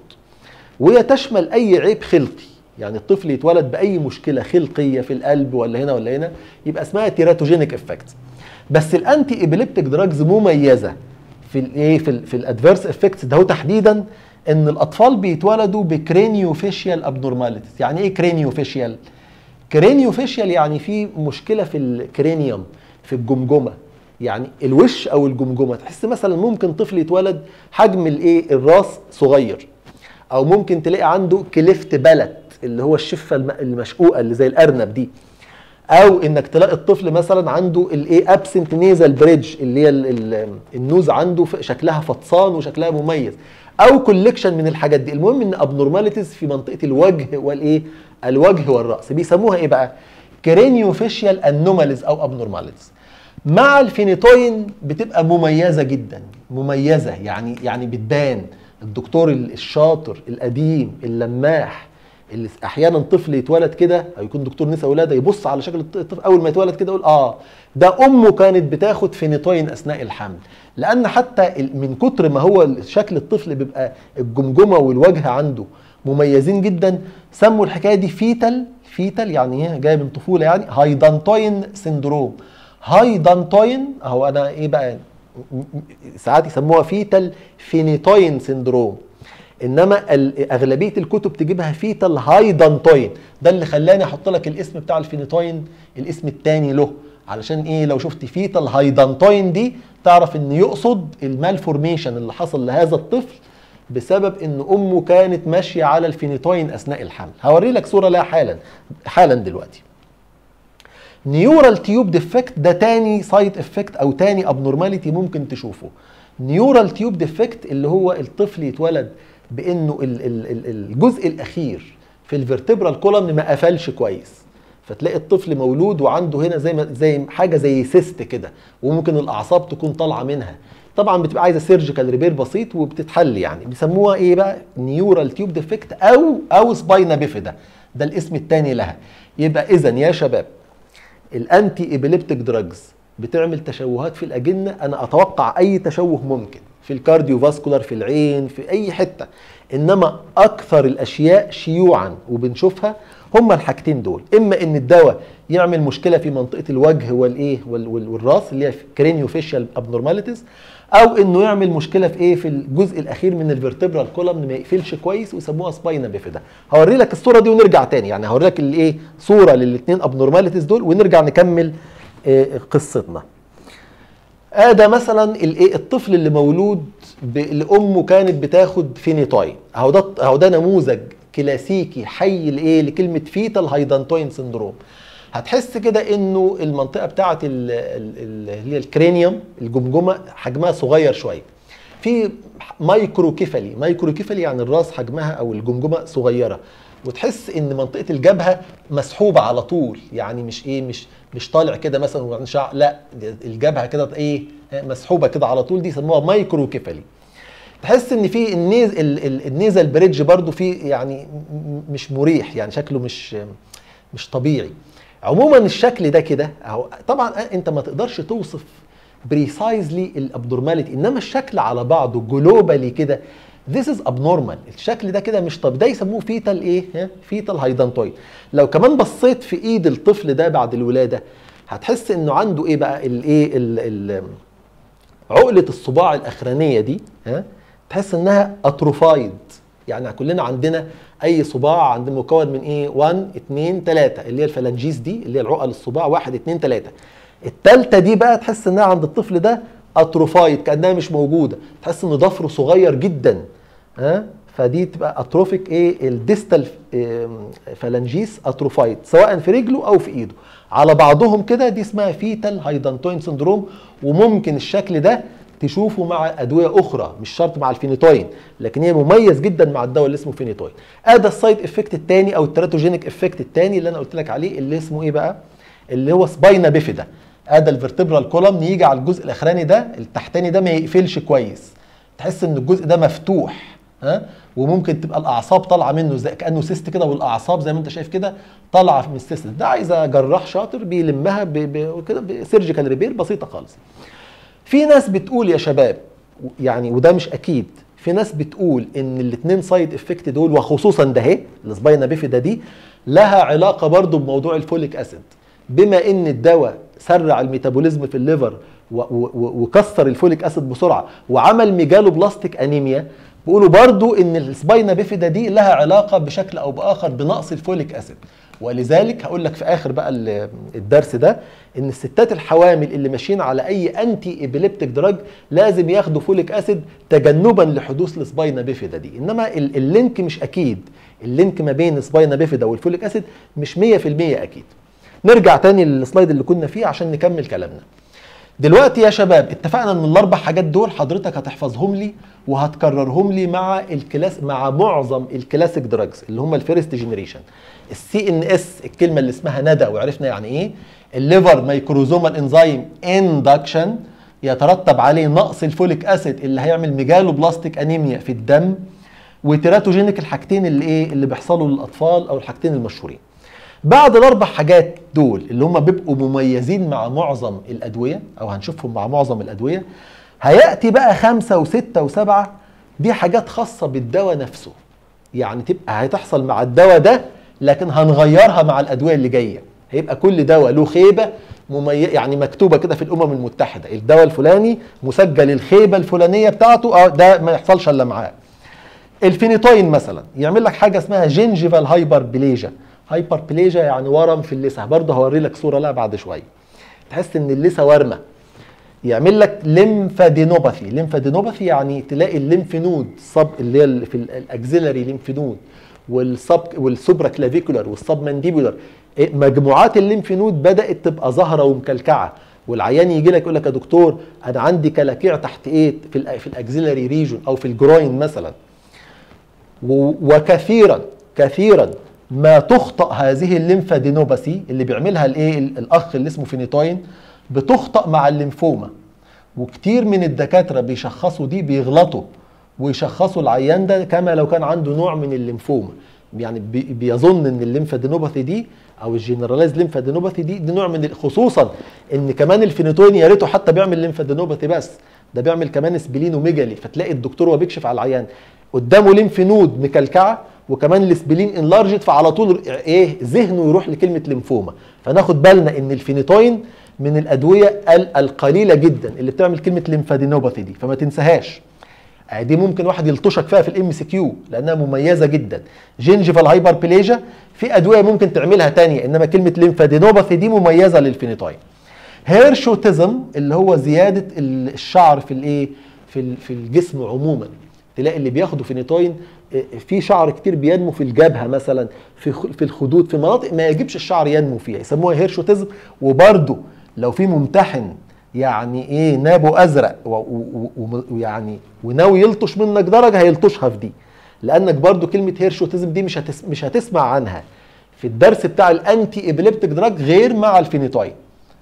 وهي تشمل أي عيب خلقي يعني الطفل يتولد بأي مشكلة خلقية في القلب ولا هنا ولا هنا يبقى اسمها تيراتوجينيك افكت بس الانتي ابيليبتيك دراجز مميزه في الايه في ال في الادفيرس افكتس ده هو تحديدا ان الاطفال بيتولدوا بكرينيو فيشيال ابنورماليتيز يعني ايه كرينيو فيشيال كرينيو فيشيال يعني في مشكله في الكرينيوم في الجمجمه يعني الوش او الجمجمه تحس مثلا ممكن طفل يتولد حجم الايه الراس صغير او ممكن تلاقي عنده كليفت بلت اللي هو الشفه المشقوقه اللي زي الارنب دي او انك تلاقي الطفل مثلا عنده الايه ابسنت نيزل بريدج اللي هي النوز عنده شكلها فطسان وشكلها مميز او كوليكشن من الحاجات دي المهم ان ابنورماليتيز في منطقه الوجه والايه الوجه والراس بيسموها ايه بقى كرينيو فيشيال انوماليز او ابنورماليتيز مع الفينيتوين بتبقى مميزه جدا مميزه يعني يعني بتبان الدكتور الشاطر القديم اللماح اللي احيانا طفل يتولد كده او يكون دكتور نساء ولاده يبص على شكل الطفل اول ما يتولد كده يقول اه ده امه كانت بتاخد فينيتوين اثناء الحمل لان حتى من كتر ما هو شكل الطفل بيبقى الجمجمه والوجه عنده مميزين جدا سموا الحكايه دي فيتال فيتال يعني ايه جايه من طفوله يعني هايدانتوين سندروم هايدانتوين اهو انا ايه بقى ساعات يسموها فيتال فينيتوين سندروم انما اغلبيه الكتب تجيبها فيتال هايدانتوين ده اللي خلاني احط لك الاسم بتاع الفينيتوين الاسم الثاني له علشان ايه لو شفت فيتال هايدانتوين دي تعرف ان يقصد المال فورميشن اللي حصل لهذا الطفل بسبب ان امه كانت ماشيه على الفينيتوين اثناء الحمل هوري لك صوره لها حالا حالا دلوقتي نيورال تيوب ديفكت ده تاني سايد افكت او تاني ابنورماليتي ممكن تشوفه نيورال تيوب ديفكت اللي هو الطفل يتولد بانه ال- ال- ال- الجزء الاخير في الفرتبرال كولوم ما قفلش كويس فتلاقي الطفل مولود وعنده هنا زي ما زي حاجه زي سيست كده وممكن الاعصاب تكون طالعه منها طبعا بتبقى عايزه سيرجيكال ريبير بسيط وبتتحل يعني بيسموها ايه بقى نيورال تيوب ديفكت او او سباينا بيفيدا ده الاسم الثاني لها يبقى اذا يا شباب الانتي ابيليبتيك دراجز بتعمل تشوهات في الاجنه انا اتوقع اي تشوه ممكن في الكارديو فاسكولار في العين في اي حته انما اكثر الاشياء شيوعا وبنشوفها هما الحاجتين دول اما ان الدواء يعمل مشكله في منطقه الوجه والايه وال- وال- والراس اللي هي كرينيو فيشال ابنورماليتيز او انه يعمل مشكله في ايه في الجزء الاخير من الفرتبرال كولوم ما يقفلش كويس ويسموها سباينا بيفيدا هوري لك الصوره دي ونرجع تاني يعني هوري لك الايه صوره للاثنين ابنورماليتيز دول ونرجع نكمل آه، قصتنا ادى مثلا الايه الطفل اللي مولود ب- اللي امه كانت بتاخد فينيتاين اهو ده اهو ده نموذج كلاسيكي حي لايه لكلمه فيتال هايدانتوين سندروم هتحس كده انه المنطقه بتاعه ال- ال- ال- اللي هي الكرينيوم الجمجمه حجمها صغير شويه في مايكرو كيفالي مايكرو كيفالي يعني الراس حجمها او الجمجمه صغيره وتحس ان منطقه الجبهه مسحوبه على طول يعني مش ايه مش مش طالع كده مثلا وبعدين شعر لا الجبهه كده ايه مسحوبه كده على طول دي يسموها مايكرو كيفالي تحس ان في النيز ال- ال- النيزل بريدج برضو في يعني م- م- مش مريح يعني شكله مش مش طبيعي عموما الشكل ده كده اهو طبعا انت ما تقدرش توصف بريسايزلي الابنورماليتي انما الشكل على بعضه جلوبالي كده This is abnormal الشكل ده كده مش طبيعي ده يسموه فيتال ايه فيتال هايدانتويد لو كمان بصيت في ايد الطفل ده بعد الولاده هتحس انه عنده ايه بقى الايه ال- ال- عقله الصباع الاخرانيه دي ها تحس انها اتروفايد يعني كلنا عندنا اي صباع عند مكون من ايه 1 2 3 اللي هي الفلانجيز دي اللي هي العقل الصباع 1 2 3 الثالثه دي بقى تحس انها عند الطفل ده اتروفايد كانها مش موجوده تحس ان ضفره صغير جدا ها فدي تبقى اتروفيك ايه الديستال فالانجيس اتروفايد سواء في رجله او في ايده على بعضهم كده دي اسمها فيتال هايدانتوين سندروم وممكن الشكل ده تشوفه مع ادويه اخرى مش شرط مع الفينيتوين لكن هي مميز جدا مع الدواء اللي اسمه فينيتوين ادي السايد افكت الثاني او التراتوجينيك افكت الثاني اللي انا قلت لك عليه اللي اسمه ايه بقى اللي هو سباينا بيفيدا ادي الفرتبرال كولم يجي على الجزء الاخراني ده التحتاني ده ما يقفلش كويس تحس ان الجزء ده مفتوح ها وممكن تبقى الاعصاب طالعه منه زي كانه سيست كده والاعصاب زي ما انت شايف كده طالعه من السيست ده عايزه جراح شاطر بيلمها ب- ب- كده بسيرجيكال ريبير بسيطه خالص في ناس بتقول يا شباب يعني وده مش اكيد في ناس بتقول ان الاثنين سايد افكت دول وخصوصا ده اهي السباينا بيفيدا دي لها علاقه برضو بموضوع الفوليك اسيد بما ان الدواء سرع الميتابوليزم في الليفر و- و- و- وكسر الفوليك اسيد بسرعه وعمل ميجالو بلاستيك انيميا بيقولوا برضو ان السباينا بيفيدا دي لها علاقه بشكل او باخر بنقص الفوليك اسيد ولذلك هقول لك في اخر بقى ال- الدرس ده ان الستات الحوامل اللي ماشيين على اي انتي ابيليبتيك دراج لازم ياخدوا فوليك اسيد تجنبا لحدوث السباينا بيفيدا دي انما ال- اللينك مش اكيد اللينك ما بين السباينا بيفيدا والفوليك اسيد مش 100% اكيد نرجع تاني للسلايد اللي كنا فيه عشان نكمل كلامنا دلوقتي يا شباب اتفقنا ان الاربع حاجات دول حضرتك هتحفظهم لي وهتكررهم لي مع الكلاس مع معظم الكلاسيك دراجز اللي هم الفيرست جنريشن السي ان اس الكلمه اللي اسمها ندى وعرفنا يعني ايه الليفر مايكروزومال انزيم اندكشن يترتب عليه نقص الفوليك اسيد اللي هيعمل ميجالو بلاستيك انيميا في الدم وتيراتوجينيك الحاجتين اللي ايه اللي بيحصلوا للاطفال او الحاجتين المشهورين بعد الاربع حاجات دول اللي هم بيبقوا مميزين مع معظم الادويه او هنشوفهم مع معظم الادويه هياتي بقى خمسه وسته وسبعه دي حاجات خاصه بالدواء نفسه يعني تبقى هتحصل مع الدواء ده لكن هنغيرها مع الادويه اللي جايه هيبقى كل دواء له خيبه ممي... يعني مكتوبه كده في الامم المتحده الدواء الفلاني مسجل الخيبه الفلانيه بتاعته اه ده ما يحصلش الا معاه الفينيتوين مثلا يعمل لك حاجه اسمها جينجيفال هايبر بليجا هايبر بليجا يعني ورم في اللثه برضه هوري لك صوره لها بعد شويه تحس ان اللثه ورمه يعمل لك ليمفادينوباثي ليمفادينوباثي يعني تلاقي الليمف نود صب اللي هي ال- في الاكزيلري ليمف نود والسب والسوبرا كلافيكولار والسب مانديبولار إيه، مجموعات الليمف نود بدات تبقى ظاهره ومكلكعه والعيان يجي لك يقول لك يا دكتور انا عندي كلاكيع تحت ايه في ال في الاكزيلري ريجون او في الجروين مثلا و- وكثيرا كثيرا ما تخطأ هذه الليمفادينوباثي اللي بيعملها الايه ال- الاخ اللي اسمه فينيتوين بتخطأ مع الليمفوما وكتير من الدكاتره بيشخصوا دي بيغلطوا ويشخصوا العيان ده كما لو كان عنده نوع من الليمفوما يعني بي- بيظن ان الليمفادينوباثي دي او الجنرالايز ليمفادينوباثي دي دي نوع من ال- خصوصا ان كمان الفينيتوين يا ريته حتى بيعمل ليمفادينوباثي بس ده بيعمل كمان سبلينوميجالي فتلاقي الدكتور وهو بيكشف على العيان قدامه ليمف نود مكلكعه وكمان السبلين انلارجت فعلى طول ايه ذهنه يروح لكلمه ليمفوما فناخد بالنا ان الفينيتوين من الادويه ال- القليله جدا اللي بتعمل كلمه ليمفادينوباثي دي فما تنساهاش آه دي ممكن واحد يلطشك فيها في الام سي كيو لانها مميزه جدا جينجيفال هايبربليجيا في ادويه ممكن تعملها تانية انما كلمه ليمفادينوباثي دي مميزه للفينيتوين هيرشوتيزم اللي هو زياده ال- الشعر في الايه في ال- في الجسم عموما تلاقي اللي بياخدوا فينيتوين آه، في شعر كتير بينمو في الجبهه مثلا في خ- في الخدود في مناطق ما يجبش الشعر ينمو فيها يسموها هيرشوتيزم وبرده لو في ممتحن يعني ايه نابو ازرق و- و- و- ويعني وناوي يلطش منك درجه هيلطشها في دي لانك برضو كلمه هيرشوتيزم دي مش هتس مش هتسمع عنها في الدرس بتاع الانتي ابليبتيك دراج غير مع الفينيتوين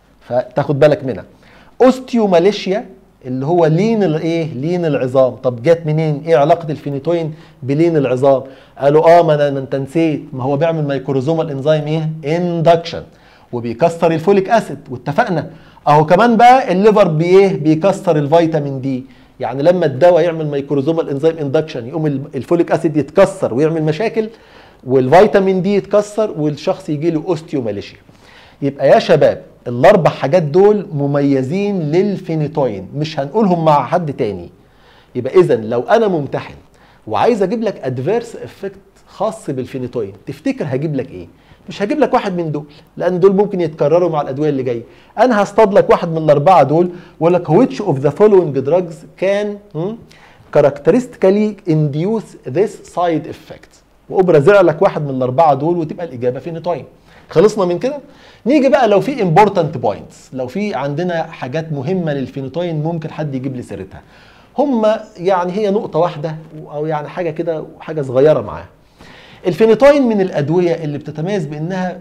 فتاخد بالك منها اوستيوماليشيا اللي هو لين الايه لين العظام طب جت منين ايه علاقه الفينيتوين بلين العظام قالوا اه ما انا ما انت نسيت ما هو بيعمل مايكروزومال انزيم ايه اندكشن وبيكسر الفوليك اسيد واتفقنا اهو كمان بقى الليفر بايه بيكسر الفيتامين دي يعني لما الدواء يعمل مايكروزومال انزيم اندكشن يقوم ال- الفوليك اسيد يتكسر ويعمل مشاكل والفيتامين دي يتكسر والشخص يجي له اوستيوماليشيا يبقى يا شباب الاربع حاجات دول مميزين للفينيتوين مش هنقولهم مع حد تاني يبقى اذا لو انا ممتحن وعايز اجيب لك ادفيرس افكت خاص بالفينيتوين تفتكر هجيب لك ايه مش هجيب لك واحد من دول لان دول ممكن يتكرروا مع الادويه اللي جايه انا هصطاد لك واحد من الاربعه دول واقول لك which of the following drugs can hmm, characteristically induce this side effect وابرزع لك واحد من الاربعه دول وتبقى الاجابه فينيتوين خلصنا من كده نيجي بقى لو في امبورتنت بوينتس لو في عندنا حاجات مهمه للفينيتوين ممكن حد يجيب لي سيرتها هم يعني هي نقطه واحده او يعني حاجه كده وحاجه صغيره معاها الفينيتوين من الادويه اللي بتتميز بانها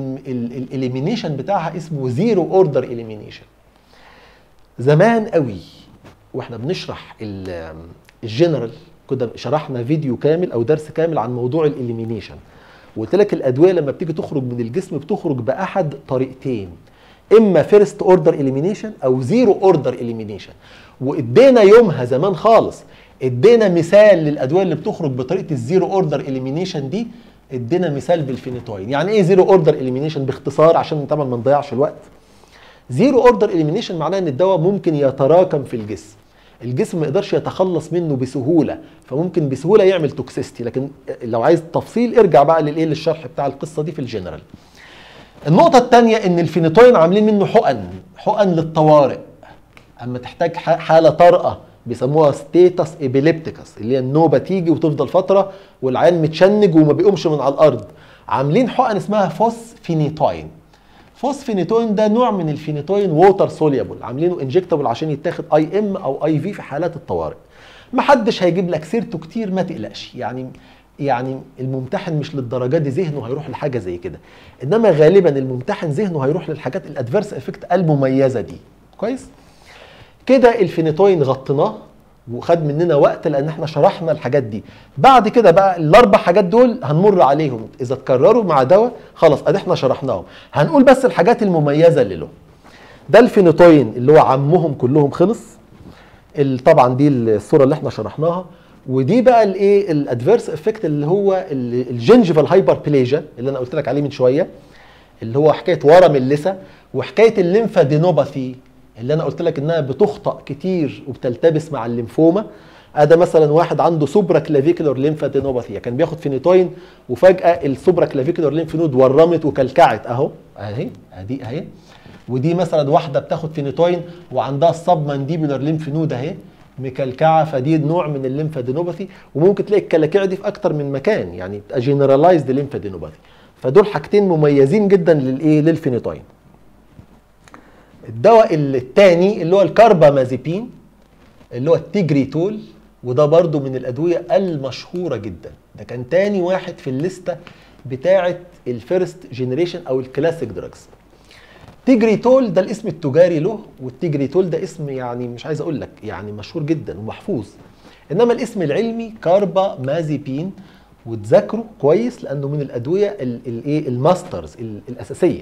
الاليمينيشن بتاعها اسمه زيرو اوردر اليمينيشن زمان قوي واحنا بنشرح ال- الجنرال كنا شرحنا فيديو كامل او درس كامل عن موضوع الاليمينيشن وقلت لك الادويه لما بتيجي تخرج من الجسم بتخرج باحد طريقتين اما فيرست اوردر اليمينيشن او زيرو اوردر اليمينيشن وادينا يومها زمان خالص ادينا مثال للادويه اللي بتخرج بطريقه الزيرو اوردر اليمينيشن دي ادينا مثال بالفينيتوين يعني ايه زيرو اوردر اليمينيشن باختصار عشان طبعا ما نضيعش الوقت زيرو اوردر اليمينيشن معناه ان الدواء ممكن يتراكم في الجسم الجسم ما يقدرش يتخلص منه بسهوله فممكن بسهوله يعمل توكسيستي لكن لو عايز تفصيل ارجع بقى للايه للشرح بتاع القصه دي في الجنرال النقطه الثانيه ان الفينيتوين عاملين منه حقن حقن للطوارئ اما تحتاج ح- حاله طارئه بيسموها ستيتس ايبيليبتيكس اللي هي النوبه تيجي وتفضل فتره والعيان متشنج وما بيقومش من على الارض عاملين حقن اسمها فوسفينيتوين فوسفينيتوين ده نوع من الفينيتوين ووتر سوليبل عاملينه انجكتبل عشان يتاخد اي ام او اي في في حالات الطوارئ محدش هيجيب لك سيرته كتير ما تقلقش يعني يعني الممتحن مش للدرجه دي ذهنه هيروح لحاجه زي كده انما غالبا الممتحن ذهنه هيروح للحاجات الادفيرس افكت المميزه دي كويس كده الفينيتوين غطيناه وخد مننا وقت لان احنا شرحنا الحاجات دي بعد كده بقى الاربع حاجات دول هنمر عليهم اذا اتكرروا مع دواء خلاص ادي احنا شرحناهم هنقول بس الحاجات المميزه اللي له ده الفينيتوين اللي هو عمهم كلهم خلص ال- طبعا دي الصوره اللي احنا شرحناها ودي بقى الايه الادفيرس افكت اللي هو ال- الجنجيفال هايبربليجيا اللي انا قلت لك عليه من شويه اللي هو حكايه ورم اللثه وحكايه الليمفادينوباثي اللي انا قلت لك انها بتخطأ كتير وبتلتبس مع الليمفوما ادي مثلا واحد عنده سوبرا كلافيكولار ليمفادينوباثي كان بياخد فينيتوين وفجاه السوبرا كلافيكولار ليمف نود ورمت وكلكعت اهو اهي ادي اهي ودي مثلا واحده بتاخد فينيتوين وعندها السب مانديبولار ليمف نود اهي مكلكعه فدي نوع من الليمفادينوباثي وممكن تلاقي الكلاكيع دي في اكتر من مكان يعني جنرالايزد ليمفادينوباثي فدول حاجتين مميزين جدا للايه للفينيتوين الدواء الثاني اللي هو الكاربامازيبين اللي هو التيجريتول وده برضو من الادويه المشهوره جدا ده كان تاني واحد في الليسته بتاعه الفيرست جينيريشن او الكلاسيك دراجز تيجريتول ده الاسم التجاري له والتيجريتول ده اسم يعني مش عايز اقول لك يعني مشهور جدا ومحفوظ انما الاسم العلمي كاربا مازيبين وتذاكروا كويس لانه من الادويه الايه الماسترز ال- الاساسيه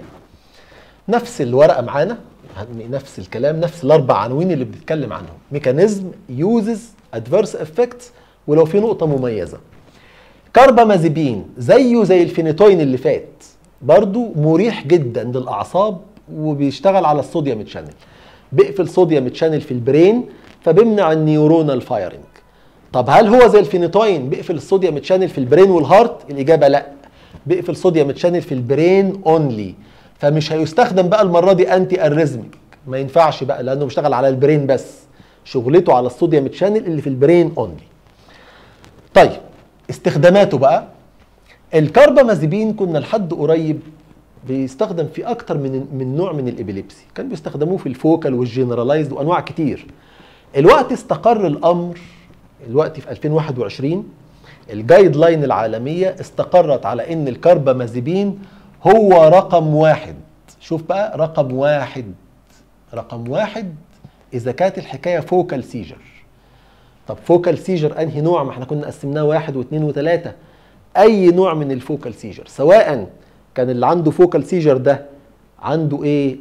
نفس الورقه معانا نفس الكلام نفس الاربع عناوين اللي بنتكلم عنهم ميكانيزم يوزز ادفيرس افكتس ولو في نقطه مميزه كاربامازيبين زيه زي الفينيتوين اللي فات برضو مريح جدا للاعصاب وبيشتغل على الصوديوم تشانل بيقفل صوديوم تشانل في البرين فبيمنع النيورونال فايرنج طب هل هو زي الفينيتوين بيقفل الصوديوم تشانل في البرين والهارت الاجابه لا بيقفل صوديوم تشانل في البرين اونلي فمش هيستخدم بقى المره دي انتي اريزميك ما ينفعش بقى لانه بيشتغل على البرين بس شغلته على الصوديوم تشانل اللي في البرين اونلي طيب استخداماته بقى الكربامازيبين كنا لحد قريب بيستخدم في اكتر من من نوع من الابيليبسي كان بيستخدموه في الفوكال والجنرالايزد وانواع كتير الوقت استقر الامر الوقت في 2021 الجايد لاين العالميه استقرت على ان الكربامازيبين هو رقم واحد شوف بقى رقم واحد رقم واحد اذا كانت الحكايه فوكال سيجر طب فوكال سيجر انهي نوع ما احنا كنا قسمناه واحد واثنين وثلاثه اي نوع من الفوكال سيجر سواء كان اللي عنده فوكال سيجر ده عنده ايه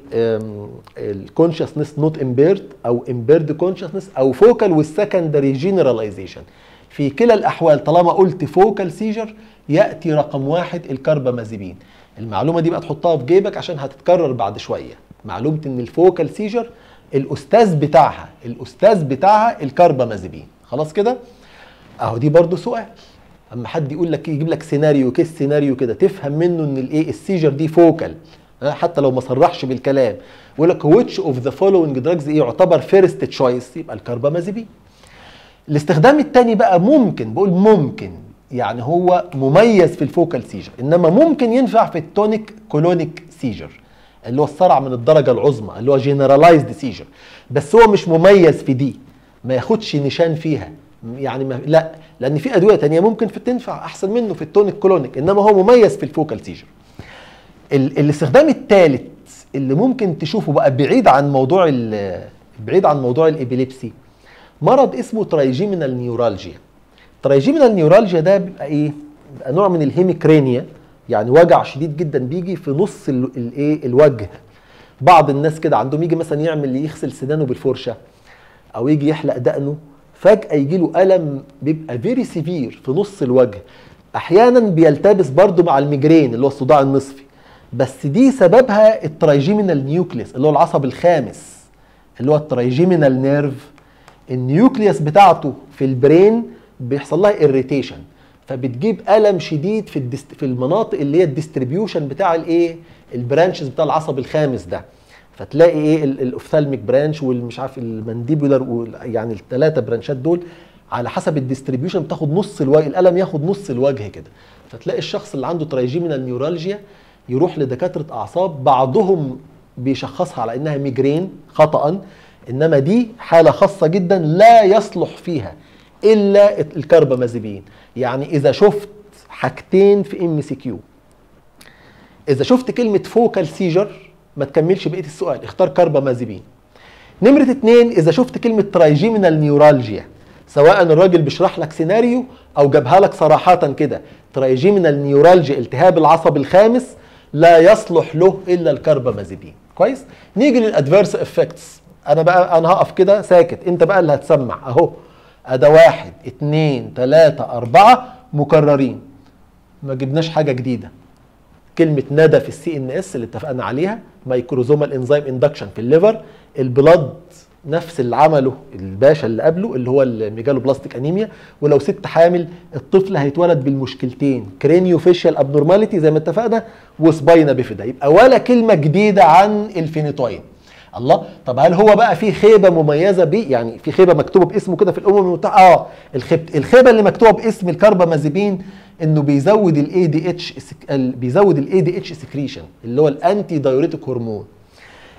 الكونشسنس نوت امبيرد او امبيرد كونشسنس او فوكال والسكندري جينراليزيشن في كلا الاحوال طالما قلت فوكال سيجر ياتي رقم واحد الكربامازيبين المعلومه دي بقى تحطها في جيبك عشان هتتكرر بعد شويه معلومه ان الفوكال سيجر الاستاذ بتاعها الاستاذ بتاعها الكربامازيبين خلاص كده اهو دي برضو سؤال اما حد يقول لك يجيب لك سيناريو كيس سيناريو كده تفهم منه ان الايه السيجر دي فوكال حتى لو ما صرحش بالكلام يقول لك which of the following drugs ايه يعتبر فيرست تشويس يبقى الكربامازيبين الاستخدام الثاني بقى ممكن بقول ممكن يعني هو مميز في الفوكال سيجر انما ممكن ينفع في التونيك كولونيك سيجر اللي هو الصرع من الدرجه العظمى اللي هو جنرالايزد سيجر بس هو مش مميز في دي ما ياخدش نشان فيها يعني ما لا لان في ادويه تانية ممكن في تنفع احسن منه في التونيك كولونيك انما هو مميز في الفوكال سيجر ال الاستخدام الثالث اللي ممكن تشوفه بقى بعيد عن موضوع بعيد عن موضوع الابيليبسي مرض اسمه ترايجيمينال نيورالجيا ترايجيمينال نيورالجيا ده بيبقى ايه بيبقى نوع من الهيميكرينيا يعني وجع شديد جدا بيجي في نص الايه الوجه بعض الناس كده عندهم يجي مثلا يعمل يغسل سنانه بالفرشه او يجي يحلق دقنه فجاه يجي له الم بيبقى فيري سيفير في نص الوجه احيانا بيلتبس برضه مع الميجرين اللي هو الصداع النصفي بس دي سببها الترايجيمينال نيوكليس اللي هو العصب الخامس اللي هو الترايجيمينال نيرف النيوكليوس بتاعته في البرين بيحصل لها اريتيشن فبتجيب الم شديد في الدست في المناطق اللي هي الديستريبيوشن بتاع الايه البرانشز بتاع العصب الخامس ده فتلاقي ايه الاوفثالميك برانش والمش عارف المانديبولار يعني الثلاثه برانشات دول على حسب الديستريبيوشن بتاخد نص الوجه الالم ياخد نص الوجه كده فتلاقي الشخص اللي عنده ترايجيمينال نيورالجيا يروح لدكاتره اعصاب بعضهم بيشخصها على انها ميجرين خطا انما دي حاله خاصه جدا لا يصلح فيها الا الكربامازيبين يعني اذا شفت حاجتين في ام سي كيو اذا شفت كلمه فوكال سيجر ما تكملش بقيه السؤال اختار كربامازيبين نمره اتنين اذا شفت كلمه ترايجيمينال نيورالجيا سواء الراجل بيشرح لك سيناريو او جابها لك صراحه كده ترايجيمينال نيورالجيا التهاب العصب الخامس لا يصلح له الا الكربامازيبين كويس نيجي للادفيرس افكتس انا بقى انا هقف كده ساكت انت بقى اللي هتسمع اهو ادا واحد اتنين تلاتة اربعة مكررين ما جبناش حاجة جديدة كلمة ندى في السي ان اس اللي اتفقنا عليها مايكروزومال انزيم اندكشن في الليفر البلاد نفس اللي عمله الباشا اللي قبله اللي هو الميجالو بلاستيك انيميا ولو ست حامل الطفل هيتولد بالمشكلتين كرينيو فيشيال ابنورماليتي زي ما اتفقنا وسباينا بيفيدا يبقى ولا كلمه جديده عن الفينيتوين الله طب هل هو بقى في خيبه مميزه بيه يعني في خيبه مكتوبه باسمه كده في الامم المتحده اه الخيبه الخيبه اللي مكتوبه باسم الكربامازيبين انه بيزود الاي دي اتش بيزود الاي دي اتش سكريشن اللي هو الانتي دايوريتيك هرمون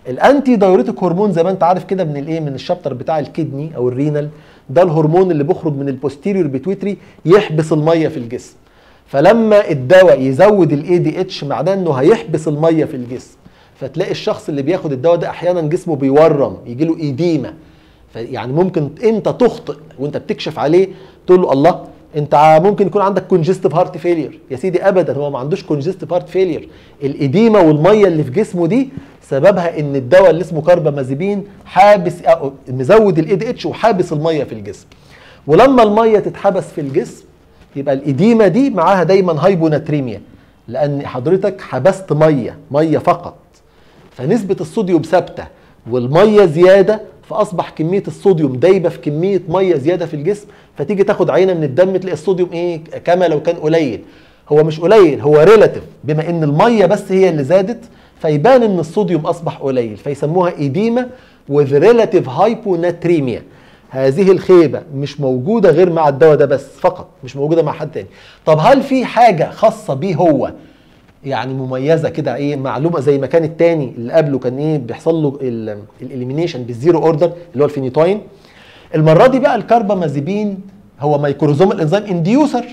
الانتي دايوريتك هرمون زي ما انت عارف كده من الايه من الشابتر بتاع الكدني او الرينال ده الهرمون اللي بيخرج من البوستيريور بيتويتري يحبس الميه في الجسم فلما الدواء يزود الاي دي اتش معناه انه هيحبس الميه في الجسم فتلاقي الشخص اللي بياخد الدواء ده احيانا جسمه بيورم يجي له ايديما يعني ممكن انت تخطئ وانت بتكشف عليه تقول له الله انت ممكن يكون عندك كونجستيف هارت فيلير يا سيدي ابدا هو ما عندوش كونجستيف هارت فيلير الاديمه والميه اللي في جسمه دي سببها ان الدواء اللي اسمه كاربامازيبين حابس مزود الاي دي اتش وحابس الميه في الجسم ولما الميه تتحبس في الجسم يبقى الاديمه دي معاها دايما هايبوناتريميا لان حضرتك حبست ميه ميه فقط فنسبه الصوديوم ثابته والميه زياده فاصبح كميه الصوديوم دايبه في كميه ميه زياده في الجسم فتيجي تاخد عينه من الدم تلاقي الصوديوم ايه كما لو كان قليل هو مش قليل هو ريلاتيف بما ان الميه بس هي اللي زادت فيبان ان الصوديوم اصبح قليل فيسموها ايديما with relative hyponatremia هذه الخيبه مش موجوده غير مع الدواء ده بس فقط مش موجوده مع حد تاني طب هل في حاجه خاصه بيه هو يعني مميزه كده ايه معلومه زي ما كان التاني اللي قبله كان ايه بيحصل له الاليمينيشن بالزيرو اوردر اللي هو الفينيتوين المره دي بقى الكربامازيبين هو مايكروزوم الانزيم انديوسر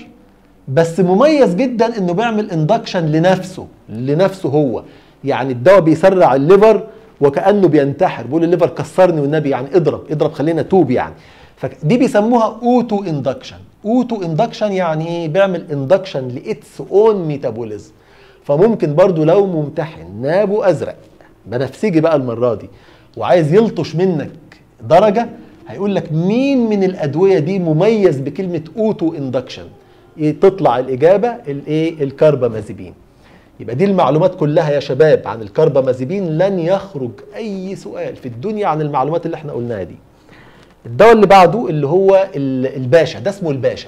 بس مميز جدا انه بيعمل اندكشن لنفسه لنفسه هو يعني الدواء بيسرع الليفر وكانه بينتحر بيقول الليفر كسرني والنبي يعني اضرب اضرب خلينا توب يعني فدي بيسموها اوتو اندكشن اوتو اندكشن يعني ايه بيعمل اندكشن لاتس اون ميتابوليزم فممكن برضو لو ممتحن نابو ازرق بنفسجي بقى المره دي وعايز يلطش منك درجه هيقول لك مين من الادويه دي مميز بكلمه اوتو اندكشن تطلع الاجابه الايه الكربامازيبين يبقى دي المعلومات كلها يا شباب عن الكربامازيبين لن يخرج اي سؤال في الدنيا عن المعلومات اللي احنا قلناها دي الدواء اللي بعده اللي هو الباشا ده اسمه الباشا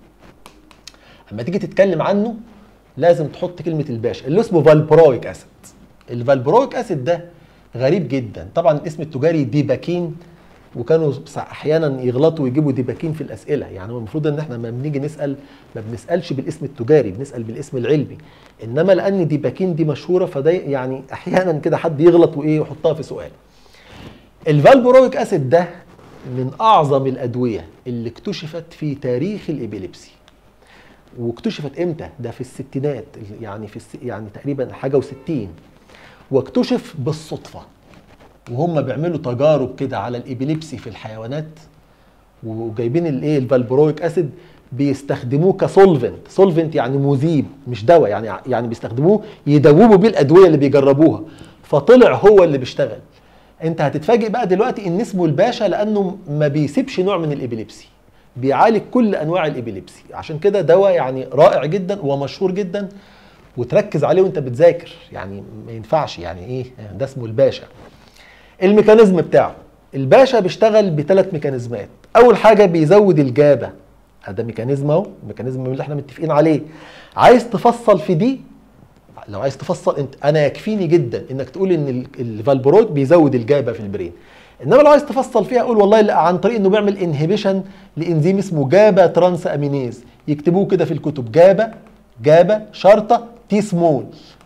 اما تيجي تتكلم عنه لازم تحط كلمه الباشا اللي اسمه فالبرويك اسيد الفالبرويك اسيد ده غريب جدا طبعا الاسم التجاري ديباكين وكانوا احيانا يغلطوا ويجيبوا ديباكين في الاسئله يعني هو المفروض ان احنا لما بنيجي نسال ما بنسالش بالاسم التجاري بنسال بالاسم العلمي انما لان ديباكين دي مشهوره فده يعني احيانا كده حد يغلط وايه ويحطها في سؤال الفالبرويك اسيد ده من اعظم الادويه اللي اكتشفت في تاريخ الابيليبسي واكتشفت امتى ده في الستينات يعني في الس... يعني تقريبا حاجه و60 واكتشف بالصدفه وهم بيعملوا تجارب كده على الابيليبسي في الحيوانات وجايبين الايه الفالبرويك اسيد بيستخدموه كسولفنت سولفنت يعني مذيب مش دواء يعني يعني بيستخدموه يدوبوا بيه الادويه اللي بيجربوها فطلع هو اللي بيشتغل انت هتتفاجئ بقى دلوقتي ان اسمه الباشا لانه ما بيسيبش نوع من الابيليبسي بيعالج كل انواع الابيليبسي عشان كده دواء يعني رائع جدا ومشهور جدا وتركز عليه وانت بتذاكر يعني ما ينفعش يعني ايه ده اسمه الباشا الميكانيزم بتاعه الباشا بيشتغل بثلاث ميكانيزمات اول حاجه بيزود الجابه هذا ميكانيزم اهو الميكانيزم اللي احنا متفقين عليه عايز تفصل في دي لو عايز تفصل انت انا يكفيني جدا انك تقول ان الفالبرويد بيزود الجابه في البرين انما لو عايز تفصل فيها قول والله عن طريق انه بيعمل انهبيشن لانزيم اسمه جابا ترانس امينيز يكتبوه كده في الكتب جابا جابا شرطه تي سمول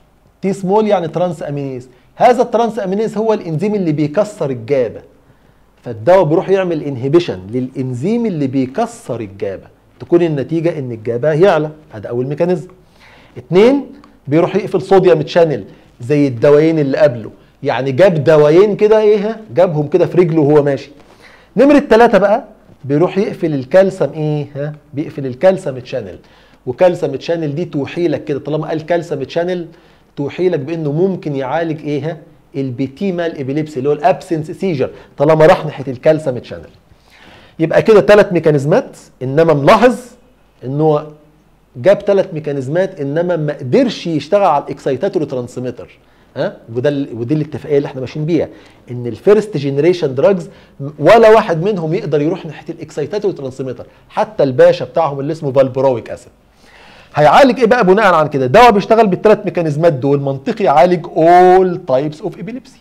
تي سمول يعني ترانس امينيز هذا الترانس امينيز هو الانزيم اللي بيكسر الجابه فالدواء بيروح يعمل انهبيشن للانزيم اللي بيكسر الجابه تكون النتيجه ان الجابه يعلى هذا اول ميكانيزم اتنين بيروح يقفل صوديوم تشانل زي الدوايين اللي قبله يعني جاب دوايين كده ايه جابهم كده في رجله وهو ماشي نمرة ثلاثة بقى بيروح يقفل الكالسيوم ايه ها بيقفل الكالسيوم تشانل وكالسيوم تشانل دي توحي لك كده طالما قال كالسيوم تشانل توحي لك بانه ممكن يعالج ايه ها البيتيمال ابيليبسي اللي هو الابسنس سيجر طالما راح ناحيه الكالسيوم تشانل يبقى كده ثلاث ميكانيزمات انما ملاحظ انه جاب ثلاث ميكانيزمات انما ما قدرش يشتغل على الاكسيتاتوري ترانسميتر ها وده ودي الاتفاقيه اللي احنا ماشيين بيها ان الفيرست جنريشن دراجز ولا واحد منهم يقدر يروح ناحيه الاكسيتاتوري ترانسميتر حتى الباشا بتاعهم اللي اسمه فالبرويك اسيد هيعالج ايه بقى بناء عن كده دواء بيشتغل بالثلاث ميكانيزمات دول منطقي يعالج اول تايبس اوف ابيليبسي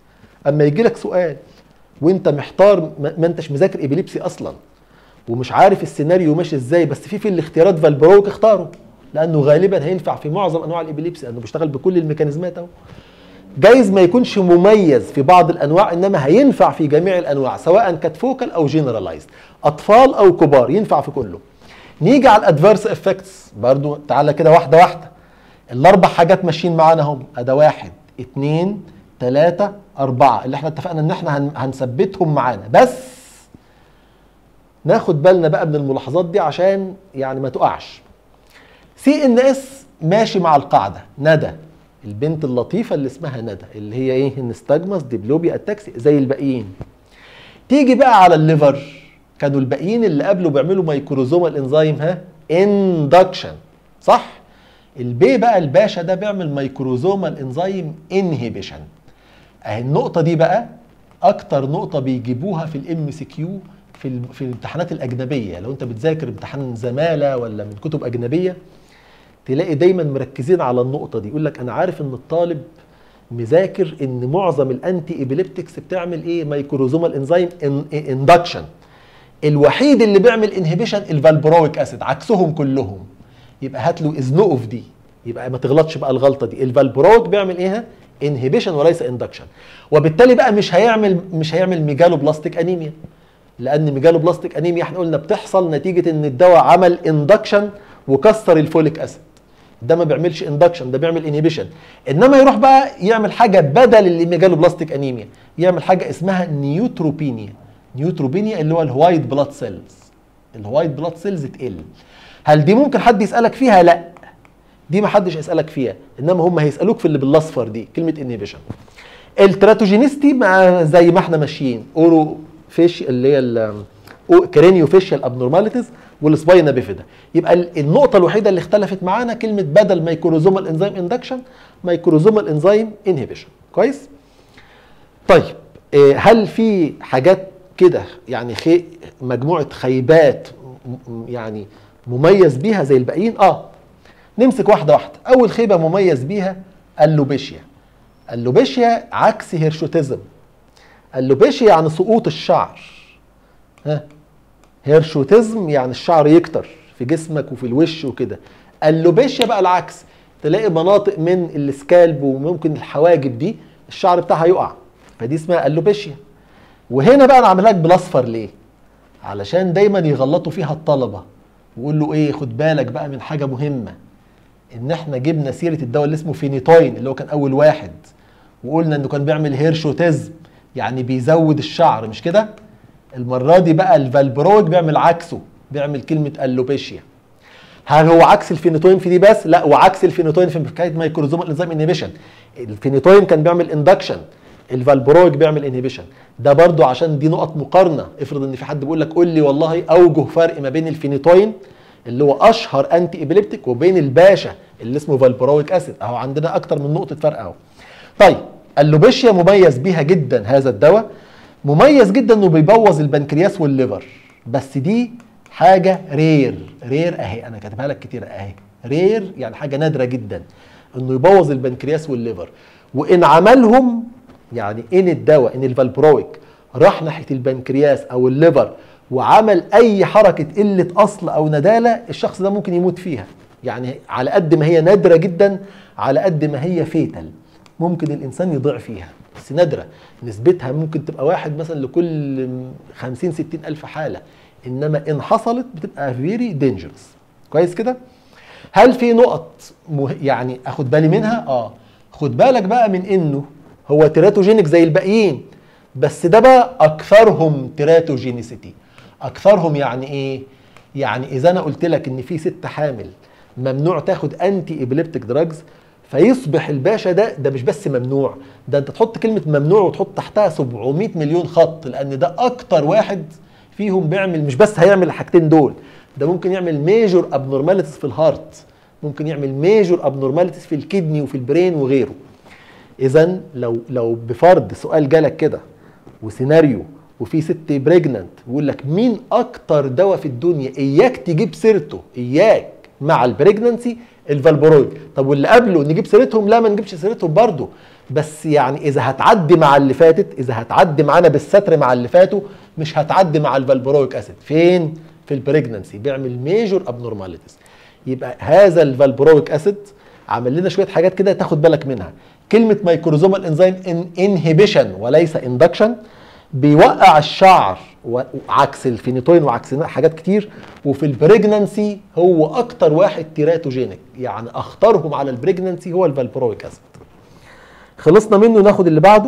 اما يجي لك سؤال وانت محتار ما انتش مذاكر ابيليبسي اصلا ومش عارف السيناريو ماشي ازاي بس في في الاختيارات فالبرويك اختاره لانه غالبا هينفع في معظم انواع الابيليبسي لانه بيشتغل بكل الميكانيزمات اهو جايز ما يكونش مميز في بعض الانواع انما هينفع في جميع الانواع سواء كانت فوكال او جنرالايزد اطفال او كبار ينفع في كله نيجي على الادفيرس افكتس برضو تعالى كده واحده واحده الاربع حاجات ماشيين معانا هم ادا واحد اتنين تلاتة أربعة اللي احنا اتفقنا ان احنا هن- هنثبتهم معانا بس ناخد بالنا بقى من الملاحظات دي عشان يعني ما تقعش سي ان اس ماشي مع القاعده ندى البنت اللطيفه اللي اسمها ندى اللي هي ايه نستجمس ديبلوبيا اتاكسي زي الباقيين تيجي بقى على الليفر كانوا الباقيين اللي قبله بيعملوا مايكروزومال انزيم ها اندكشن صح البي بقى الباشا ده بيعمل مايكروزومال انزيم انهبيشن اهي النقطه دي بقى اكتر نقطه بيجيبوها في الام سي كيو في ال- في الامتحانات الاجنبيه لو انت بتذاكر امتحان زماله ولا من كتب اجنبيه تلاقي دايما مركزين على النقطه دي يقول لك انا عارف ان الطالب مذاكر ان معظم الانتي ايبيليبتكس بتعمل ايه مايكروزومال انزيم اندكشن الوحيد اللي بيعمل انهبيشن الفالبرويك اسيد عكسهم كلهم يبقى هات له ازنقه في دي يبقى ما تغلطش بقى الغلطه دي الفالبرويك بيعمل ايه انهبيشن وليس اندكشن وبالتالي بقى مش هيعمل مش هيعمل ميجالو بلاستيك انيميا لان ميجالو بلاستيك انيميا احنا قلنا بتحصل نتيجه ان الدواء عمل اندكشن وكسر الفوليك اسيد ده ما بيعملش اندكشن ده بيعمل انهبيشن انما يروح بقى يعمل حاجه بدل الميجالو بلاستيك انيميا يعمل حاجه اسمها نيوتروبينيا نيوتروبينيا اللي هو الوايت بلاد سيلز الوايت بلاد سيلز تقل هل دي ممكن حد يسالك فيها لا دي ما حدش هيسالك فيها انما هم هيسالوك في اللي بالاصفر دي كلمه انهبيشن التراتوجينيستي مع زي ما احنا ماشيين اورو فيش اللي هي كرينيو فيشال ابنورماليتيز والسباينا بيفيدا يبقى ال- النقطه الوحيده اللي اختلفت معانا كلمه بدل مايكروزومال انزيم اندكشن مايكروزومال انزيم انهبيشن كويس طيب آه، هل في حاجات كده يعني خي مجموعه خيبات م- م- يعني مميز بيها زي الباقيين اه نمسك واحده واحده اول خيبه مميز بيها اللوبيشيا اللوبيشيا عكس هيرشوتيزم اللوبيشيا يعني سقوط الشعر ها هيرشوتيزم يعني الشعر يكتر في جسمك وفي الوش وكده اللوبيشيا بقى العكس تلاقي مناطق من السكالب وممكن الحواجب دي الشعر بتاعها يقع فدي اسمها اللوبيشيا وهنا بقى انا عاملها لك بالاصفر ليه علشان دايما يغلطوا فيها الطلبه ويقول له ايه خد بالك بقى من حاجه مهمه ان احنا جبنا سيره الدواء اللي اسمه فينيتوين اللي هو كان اول واحد وقلنا انه كان بيعمل هيرشوتيزم يعني بيزود الشعر مش كده المره دي بقى الفالبرويك بيعمل عكسه بيعمل كلمه اللوبيشيا هل هو عكس الفينيتوين في دي بس لا وعكس الفينيتوين في حكايه مايكروزومال انزيم انهبيشن الفينيتوين كان بيعمل اندكشن الفالبرويك بيعمل انهبيشن ده برضو عشان دي نقط مقارنه افرض ان في حد بيقول لك قول لي والله اوجه فرق ما بين الفينيتوين اللي هو اشهر انتي ايبيليبتيك وبين الباشا اللي اسمه فالبرويك اسيد اهو عندنا اكتر من نقطه فرق اهو طيب اللوبيشيا مميز بيها جدا هذا الدواء مميز جدا انه بيبوظ البنكرياس والليفر بس دي حاجه رير رير اهي انا كاتبها لك كتير اهي رير يعني حاجه نادره جدا انه يبوظ البنكرياس والليفر وان عملهم يعني ان الدواء ان الفالبرويك راح ناحيه البنكرياس او الليفر وعمل اي حركه قله اصل او نداله الشخص ده ممكن يموت فيها يعني على قد ما هي نادره جدا على قد ما هي فيتال ممكن الانسان يضيع فيها بس نادره نسبتها ممكن تبقى واحد مثلا لكل 50 60 الف حاله انما ان حصلت بتبقى فيري دينجرس كويس كده هل في نقط مه... يعني اخد بالي منها اه خد بالك بقى من انه هو تيراتوجينيك زي الباقيين بس ده بقى اكثرهم تيراتوجينيسيتي اكثرهم يعني ايه يعني اذا انا قلت لك ان في ست حامل ممنوع تاخد انتي ايبيليبتيك دراجز فيصبح الباشا ده ده مش بس ممنوع ده انت تحط كلمه ممنوع وتحط تحتها 700 مليون خط لان ده اكتر واحد فيهم بيعمل مش بس هيعمل الحاجتين دول ده ممكن يعمل ميجور ابنورماليتيز في الهارت ممكن يعمل ميجور ابنورماليتيز في الكدني وفي البرين وغيره اذا لو لو بفرض سؤال جالك كده وسيناريو وفي ست بريجننت بيقول لك مين اكتر دواء في الدنيا اياك تجيب سيرته اياك مع البريجننسي الفالبرويد طب واللي قبله نجيب سيرتهم لا ما نجيبش سيرتهم برضه بس يعني اذا هتعدي مع اللي فاتت اذا هتعدي معانا بالستر مع اللي فاتوا مش هتعدي مع الفالبرويك اسيد فين في البريجننسي بيعمل ميجور ابنورماليتيز يبقى هذا الفالبرويك اسيد عمل لنا شويه حاجات كده تاخد بالك منها كلمه مايكروزومال انزيم انهبيشن وليس اندكشن بيوقع الشعر وعكس الفينيتوين وعكس حاجات كتير وفي البريجنانسي هو اكتر واحد تيراتوجينيك يعني اخطرهم على البريجنانسي هو الفالبرويك اسيد خلصنا منه ناخد اللي بعده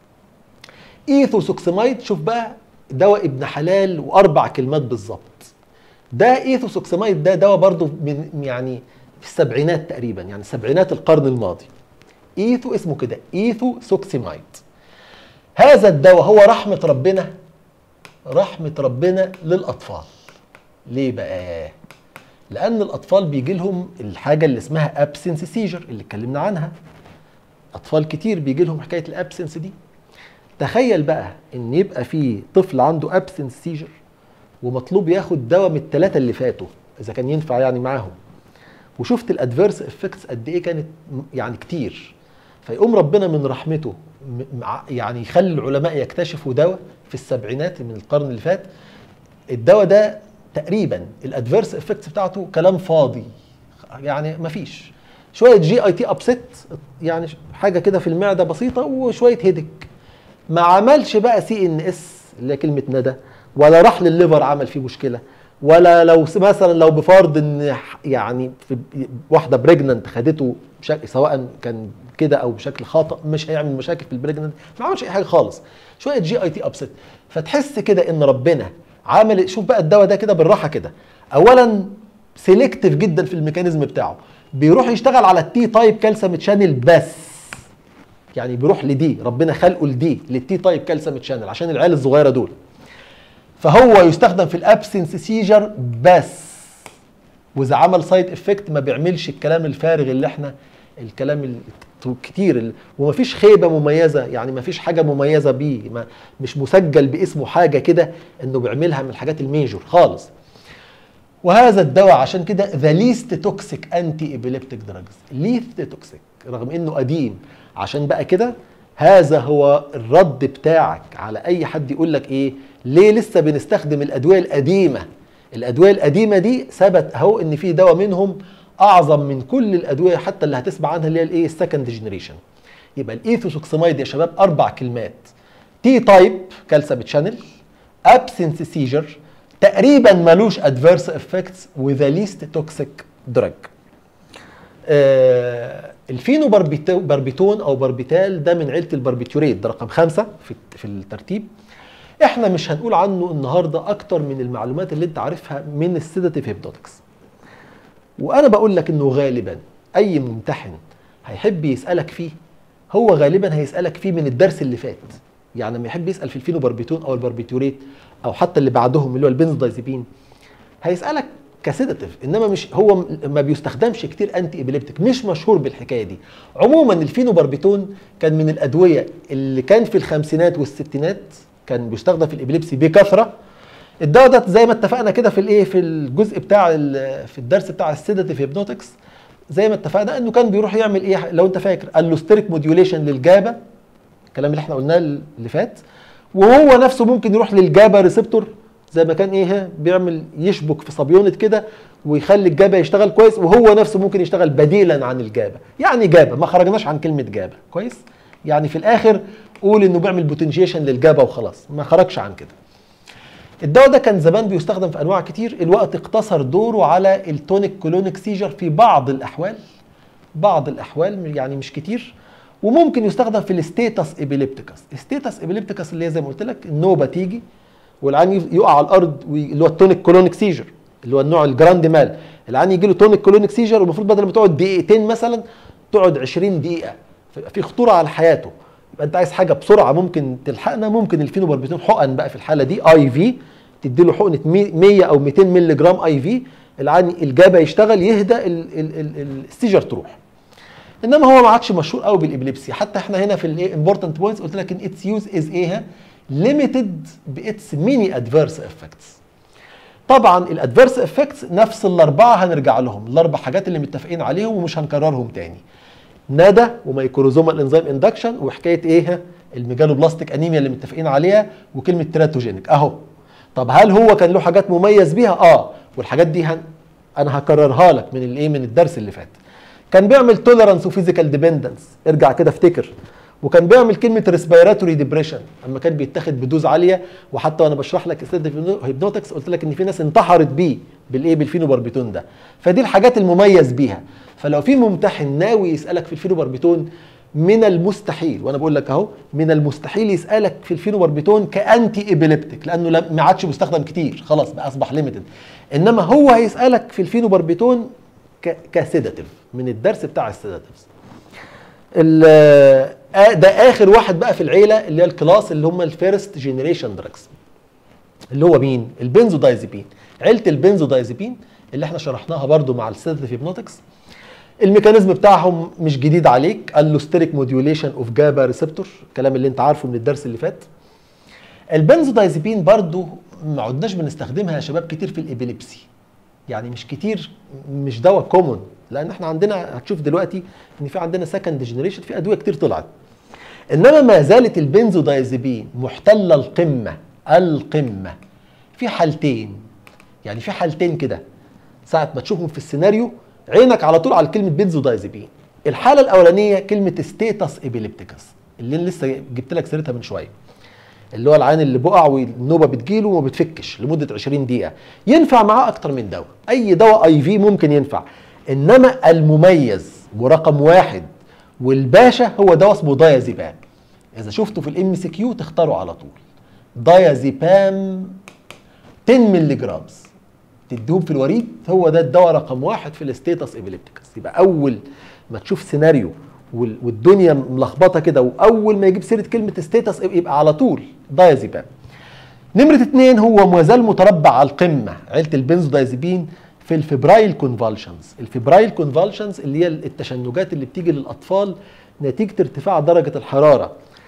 ايثوسوكسمايد شوف بقى دواء ابن حلال واربع كلمات بالظبط ده ايثوسوكسمايد ده دواء برضو من يعني في السبعينات تقريبا يعني سبعينات القرن الماضي ايثو اسمه كده ايثو سوكسيمايد هذا الدواء هو رحمة ربنا رحمة ربنا للأطفال ليه بقى؟ لأن الأطفال بيجي لهم الحاجة اللي اسمها أبسنس سيجر اللي اتكلمنا عنها أطفال كتير بيجي لهم حكاية الأبسنس دي تخيل بقى إن يبقى في طفل عنده أبسنس سيجر ومطلوب ياخد دواء من الثلاثة اللي فاتوا إذا كان ينفع يعني معاهم وشفت الادفيرس افكتس قد ايه كانت يعني كتير فيقوم ربنا من رحمته يعني يخلي العلماء يكتشفوا دواء في السبعينات من القرن اللي فات الدواء ده تقريبا الادفيرس افكتس بتاعته كلام فاضي يعني مفيش شويه جي اي تي ابست يعني حاجه كده في المعده بسيطه وشويه هيدك ما عملش بقى سي ان اس اللي هي كلمه ندى ولا راح للليفر عمل فيه مشكله ولا لو مثلا لو بفرض ان يعني في واحده بريجننت خدته بشكل سواء كان كده او بشكل خاطئ مش هيعمل مشاكل في البريجننت ما عملش اي حاجه خالص شويه جي اي تي ابسيت فتحس كده ان ربنا عامل شوف بقى الدواء ده كده بالراحه كده اولا سيلكتيف جدا في الميكانيزم بتاعه بيروح يشتغل على التي تايب كالسيوم تشانل بس يعني بيروح لدي ربنا خلقه لدي للتي تايب كالسيوم تشانل عشان العيال الصغيره دول فهو يستخدم في الابسنس سيجر بس واذا عمل سايد افكت ما بيعملش الكلام الفارغ اللي احنا الكلام الكتير ومفيش خيبه مميزه يعني مفيش حاجه مميزه بيه ما مش مسجل باسمه حاجه كده انه بيعملها من الحاجات الميجور خالص وهذا الدواء عشان كده ذا ليست توكسيك انتي ايبيليبتيك دراجز ليست توكسيك رغم انه قديم عشان بقى كده هذا هو الرد بتاعك على اي حد يقول لك ايه ليه لسه بنستخدم الادويه القديمه الادويه القديمه دي ثبت اهو ان في دواء منهم اعظم من كل الادويه حتى اللي هتسمع عنها اللي هي الايه السكند جنريشن يبقى الايثوسوكسمايد يا شباب اربع كلمات تي تايب كالسيوم تشانل ابسنس سيجر تقريبا ملوش ادفيرس افكتس وذا ليست توكسيك دراج الفينو باربيتون او باربيتال ده من عيله الباربيتوريت ده رقم خمسه في في الترتيب احنا مش هنقول عنه النهارده اكتر من المعلومات اللي انت عارفها من السيداتيف هيبنوتكس وانا بقول لك انه غالبا اي ممتحن هيحب يسالك فيه هو غالبا هيسالك فيه من الدرس اللي فات يعني لما يحب يسال في الفينوباربيتون او الباربيتوريت او حتى اللي بعدهم اللي هو البنزودايزيبين هيسالك كسيداتيف انما مش هو ما بيستخدمش كتير انتي ابيليبتيك مش مشهور بالحكايه دي عموما الفينوباربيتون كان من الادويه اللي كان في الخمسينات والستينات كان بيستخدم في الابيليبسي بكثره الدواء ده زي ما اتفقنا كده في الايه في الجزء بتاع في الدرس بتاع السيداتيف هيبنوتكس زي ما اتفقنا انه كان بيروح يعمل ايه لو انت فاكر اللوستريك موديوليشن للجابا الكلام اللي احنا قلناه اللي فات وهو نفسه ممكن يروح للجابا ريسبتور زي ما كان ايه بيعمل يشبك في صبيونت كده ويخلي الجابا يشتغل كويس وهو نفسه ممكن يشتغل بديلا عن الجابا يعني جابا ما خرجناش عن كلمه جابا كويس يعني في الاخر قول انه بيعمل بوتنشيشن للجابا وخلاص ما خرجش عن كده الدواء ده كان زمان بيستخدم في انواع كتير الوقت اقتصر دوره على التونيك كولونيك سيجر في بعض الاحوال بعض الاحوال يعني مش كتير وممكن يستخدم في الستيتس ابيليبتيكس الستيتس ابيليبتيكس اللي هي زي ما قلت لك النوبه تيجي والعين يقع على الارض اللي هو التونيك كولونيك سيجر اللي هو النوع الجراند مال العين يجي له تونيك كولونيك سيجر والمفروض بدل ما تقعد دقيقتين مثلا تقعد 20 دقيقه في خطوره على حياته يبقى انت عايز حاجه بسرعه ممكن تلحقنا ممكن الفينوباربيتون حقن بقى في الحاله دي اي في تدي له حقنه 100 او 200 مللي جرام اي في العين الجابه يشتغل يهدى السيجر تروح انما هو ما عادش مشهور قوي بالابليبسي حتى احنا هنا في الامبورتنت بوينتس قلت لك ان اتس يوز از ايه ليميتد باتس ميني ادفيرس افكتس طبعا الادفيرس افكتس نفس الاربعه هنرجع لهم الاربع حاجات اللي متفقين عليهم ومش هنكررهم تاني ندى وميكروزومال انزيم اندكشن وحكايه ايه الميجالوبلاستيك انيميا اللي متفقين عليها وكلمه تراتوجينيك اهو طب هل هو كان له حاجات مميز بيها اه والحاجات دي هن... انا هكررها لك من الايه من الدرس اللي فات كان بيعمل توليرانس وفيزيكال ديبندنس ارجع كده افتكر وكان بيعمل كلمه ريسبيراتوري ديبريشن اما كان بيتاخد بدوز عاليه وحتى وانا بشرح لك استاد هيبنوتكس قلت لك ان في ناس انتحرت بيه بالايه بالفينوباربيتون ده فدي الحاجات المميز بيها فلو في ممتحن ناوي يسالك في الفينوباربيتون من المستحيل وانا بقول لك اهو من المستحيل يسالك في الفينوباربيتون كانتي ابيليبتيك لانه لا- ما عادش مستخدم كتير خلاص بقى اصبح ليميتد انما هو هيسالك في الفينوباربيتون ك- كسيداتيف من الدرس بتاع السيداتيفز ال- آه ده اخر واحد بقى في العيله اللي هي الكلاس اللي هم الفيرست جينيريشن دراجز اللي هو مين البنزودايزيبين عيله البنزودايزيبين اللي احنا شرحناها برضو مع السيداتيف هيبنوتكس الميكانيزم بتاعهم مش جديد عليك اللوستيريك موديوليشن اوف جابا ريسبتور الكلام اللي انت عارفه من الدرس اللي فات البنزودايزيبين برضو ما عدناش بنستخدمها يا شباب كتير في الابيليبسي يعني مش كتير مش دواء كومون لان احنا عندنا هتشوف دلوقتي ان في عندنا سكند جنريشن في ادويه كتير طلعت انما ما زالت البنزودايزيبين محتله القمه القمه في حالتين يعني في حالتين كده ساعه ما تشوفهم في السيناريو عينك على طول على كلمه بنزودايزيبين الحاله الاولانيه كلمه ستيتس ابيليبتيكس اللي أنا لسه جبت لك سيرتها من شويه اللي هو العين اللي بقع والنوبه بتجيله وما بتفكش لمده 20 دقيقه ينفع معاه اكتر من دواء اي دواء اي في ممكن ينفع انما المميز ورقم واحد والباشا هو دواء اسمه دايازيبام اذا شفته في الام سي كيو تختاره على طول دايازيبام 10 مللي جرامز تديهم في الوريد هو ده الدواء رقم واحد في الستيتس ابيليبتيكس يبقى اول ما تشوف سيناريو وال- والدنيا ملخبطه كده واول ما يجيب سيره كلمه ستيتس يبقى على طول دايازيبام نمرة اتنين هو ما زال متربع على القمة عيلة البنزودايزيبين في الفبرايل كونفالشنز الفبرايل كونفالشنز اللي هي التشنجات اللي بتيجي للأطفال نتيجة ارتفاع درجة الحرارة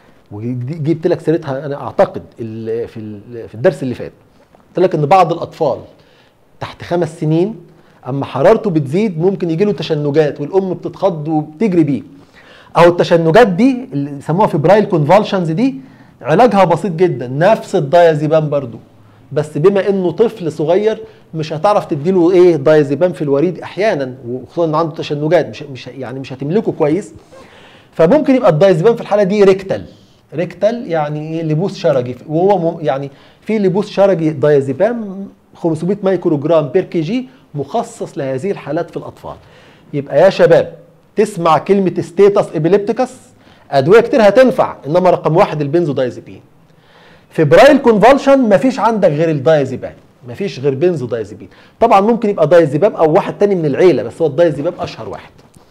وجبت لك سيرتها أنا أعتقد ال- في ال- في الدرس اللي فات قلت لك إن بعض الأطفال تحت خمس سنين اما حرارته بتزيد ممكن يجي له تشنجات والام بتتخض وبتجري بيه او التشنجات دي اللي يسموها فبرايل كونفالشنز دي علاجها بسيط جدا نفس الدايازيبام برضو بس بما انه طفل صغير مش هتعرف تديله ايه دايازيبام في الوريد احيانا وخصوصا ان عنده تشنجات مش مش يعني مش هتملكه كويس فممكن يبقى الدايزيبام في الحاله دي ريكتال ريكتال يعني ايه لبوس شرجي وهو مم يعني في لبوس شرجي دايزيبام 500 مايكرو جرام بير كي جي مخصص لهذه الحالات في الاطفال يبقى يا شباب تسمع كلمه ستيتس ابيليبتيكس ادويه كتير هتنفع انما رقم واحد البنزودايزيبين فبرايل كونفالشن مفيش عندك غير الدايزيبام مفيش غير بنزودايزيبين طبعا ممكن يبقى دايزيبام او واحد تاني من العيله بس هو الدايزيبام اشهر واحد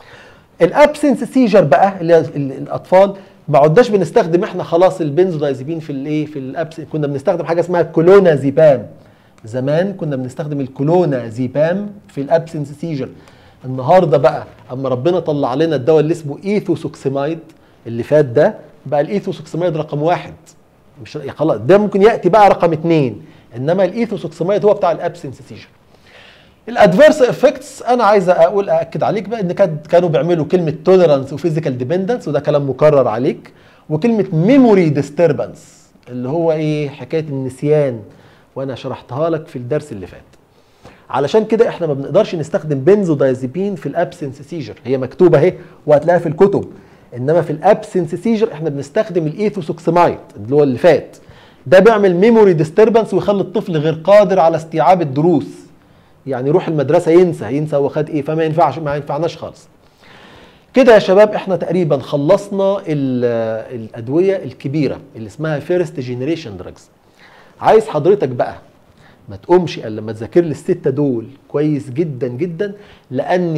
الابسنس سيجر بقى اللي هي ال- الاطفال ما عدناش بنستخدم احنا خلاص البنزودايزيبين في الايه في الابس كنا بنستخدم حاجه اسمها كولونازيبام زمان كنا بنستخدم الكولونازيبام في الابسنس سيجر النهارده بقى اما ربنا طلع لنا الدواء اللي اسمه ايثوسوكسيمايد اللي فات ده بقى الايثوسوكسيمايد رقم واحد مش خلاص ده ممكن ياتي بقى رقم اثنين انما الايثوسوكسيمايد هو بتاع الابسنس سيجر الادفيرس افكتس انا عايز اقول ااكد عليك بقى ان كان- كانوا بيعملوا كلمه توليرانس وفيزيكال ديبندنس وده كلام مكرر عليك وكلمه ميموري ديستربنس اللي هو ايه حكايه النسيان وانا شرحتها لك في الدرس اللي فات علشان كده احنا ما بنقدرش نستخدم بنزودايزيبين في الابسنس سيجر هي مكتوبه اهي وهتلاقيها في الكتب انما في الابسنس سيجر احنا بنستخدم الايثوسوكسمايد اللي هو اللي فات ده بيعمل ميموري ديستربنس ويخلي الطفل غير قادر على استيعاب الدروس يعني يروح المدرسه ينسى ينسى هو خد ايه فما ينفعش ما ينفعناش خالص كده يا شباب احنا تقريبا خلصنا ال- الادويه الكبيره اللي اسمها فيرست جينيريشن دراجز عايز حضرتك بقى ما تقومش الا لما تذاكر لي السته دول كويس جدا جدا لان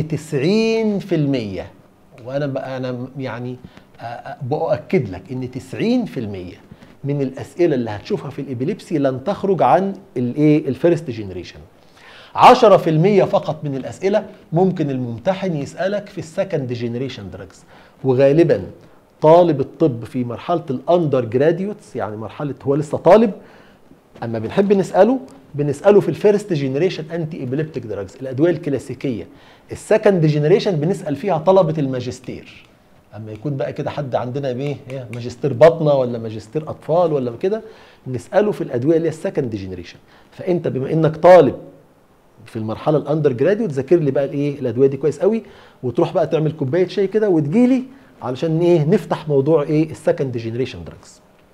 90% وانا بقى انا يعني أ- أ- باكد لك ان 90% من الاسئله اللي هتشوفها في الابيليبسي لن تخرج عن الايه الفيرست جينيريشن 10% فقط من الاسئله ممكن الممتحن يسالك في السكند جينيريشن دراجز وغالبا طالب الطب في مرحله الاندر جراديوتس يعني مرحله هو لسه طالب اما بنحب نساله بنساله في الفيرست جينيريشن انتي ابيليبتيك دراجز الادويه الكلاسيكيه السكند جينيريشن بنسال فيها طلبه الماجستير اما يكون بقى كده حد عندنا ايه إيه، ماجستير بطنه ولا ماجستير اطفال ولا كده نساله في الادويه اللي هي السكند جينيريشن فانت بما انك طالب في المرحله الاندر جراديوت ذاكر لي بقى الايه الادويه دي كويس قوي وتروح بقى تعمل كوبايه شاي كده وتجيلي علشان ايه نفتح موضوع ايه السكند جنريشن دراجز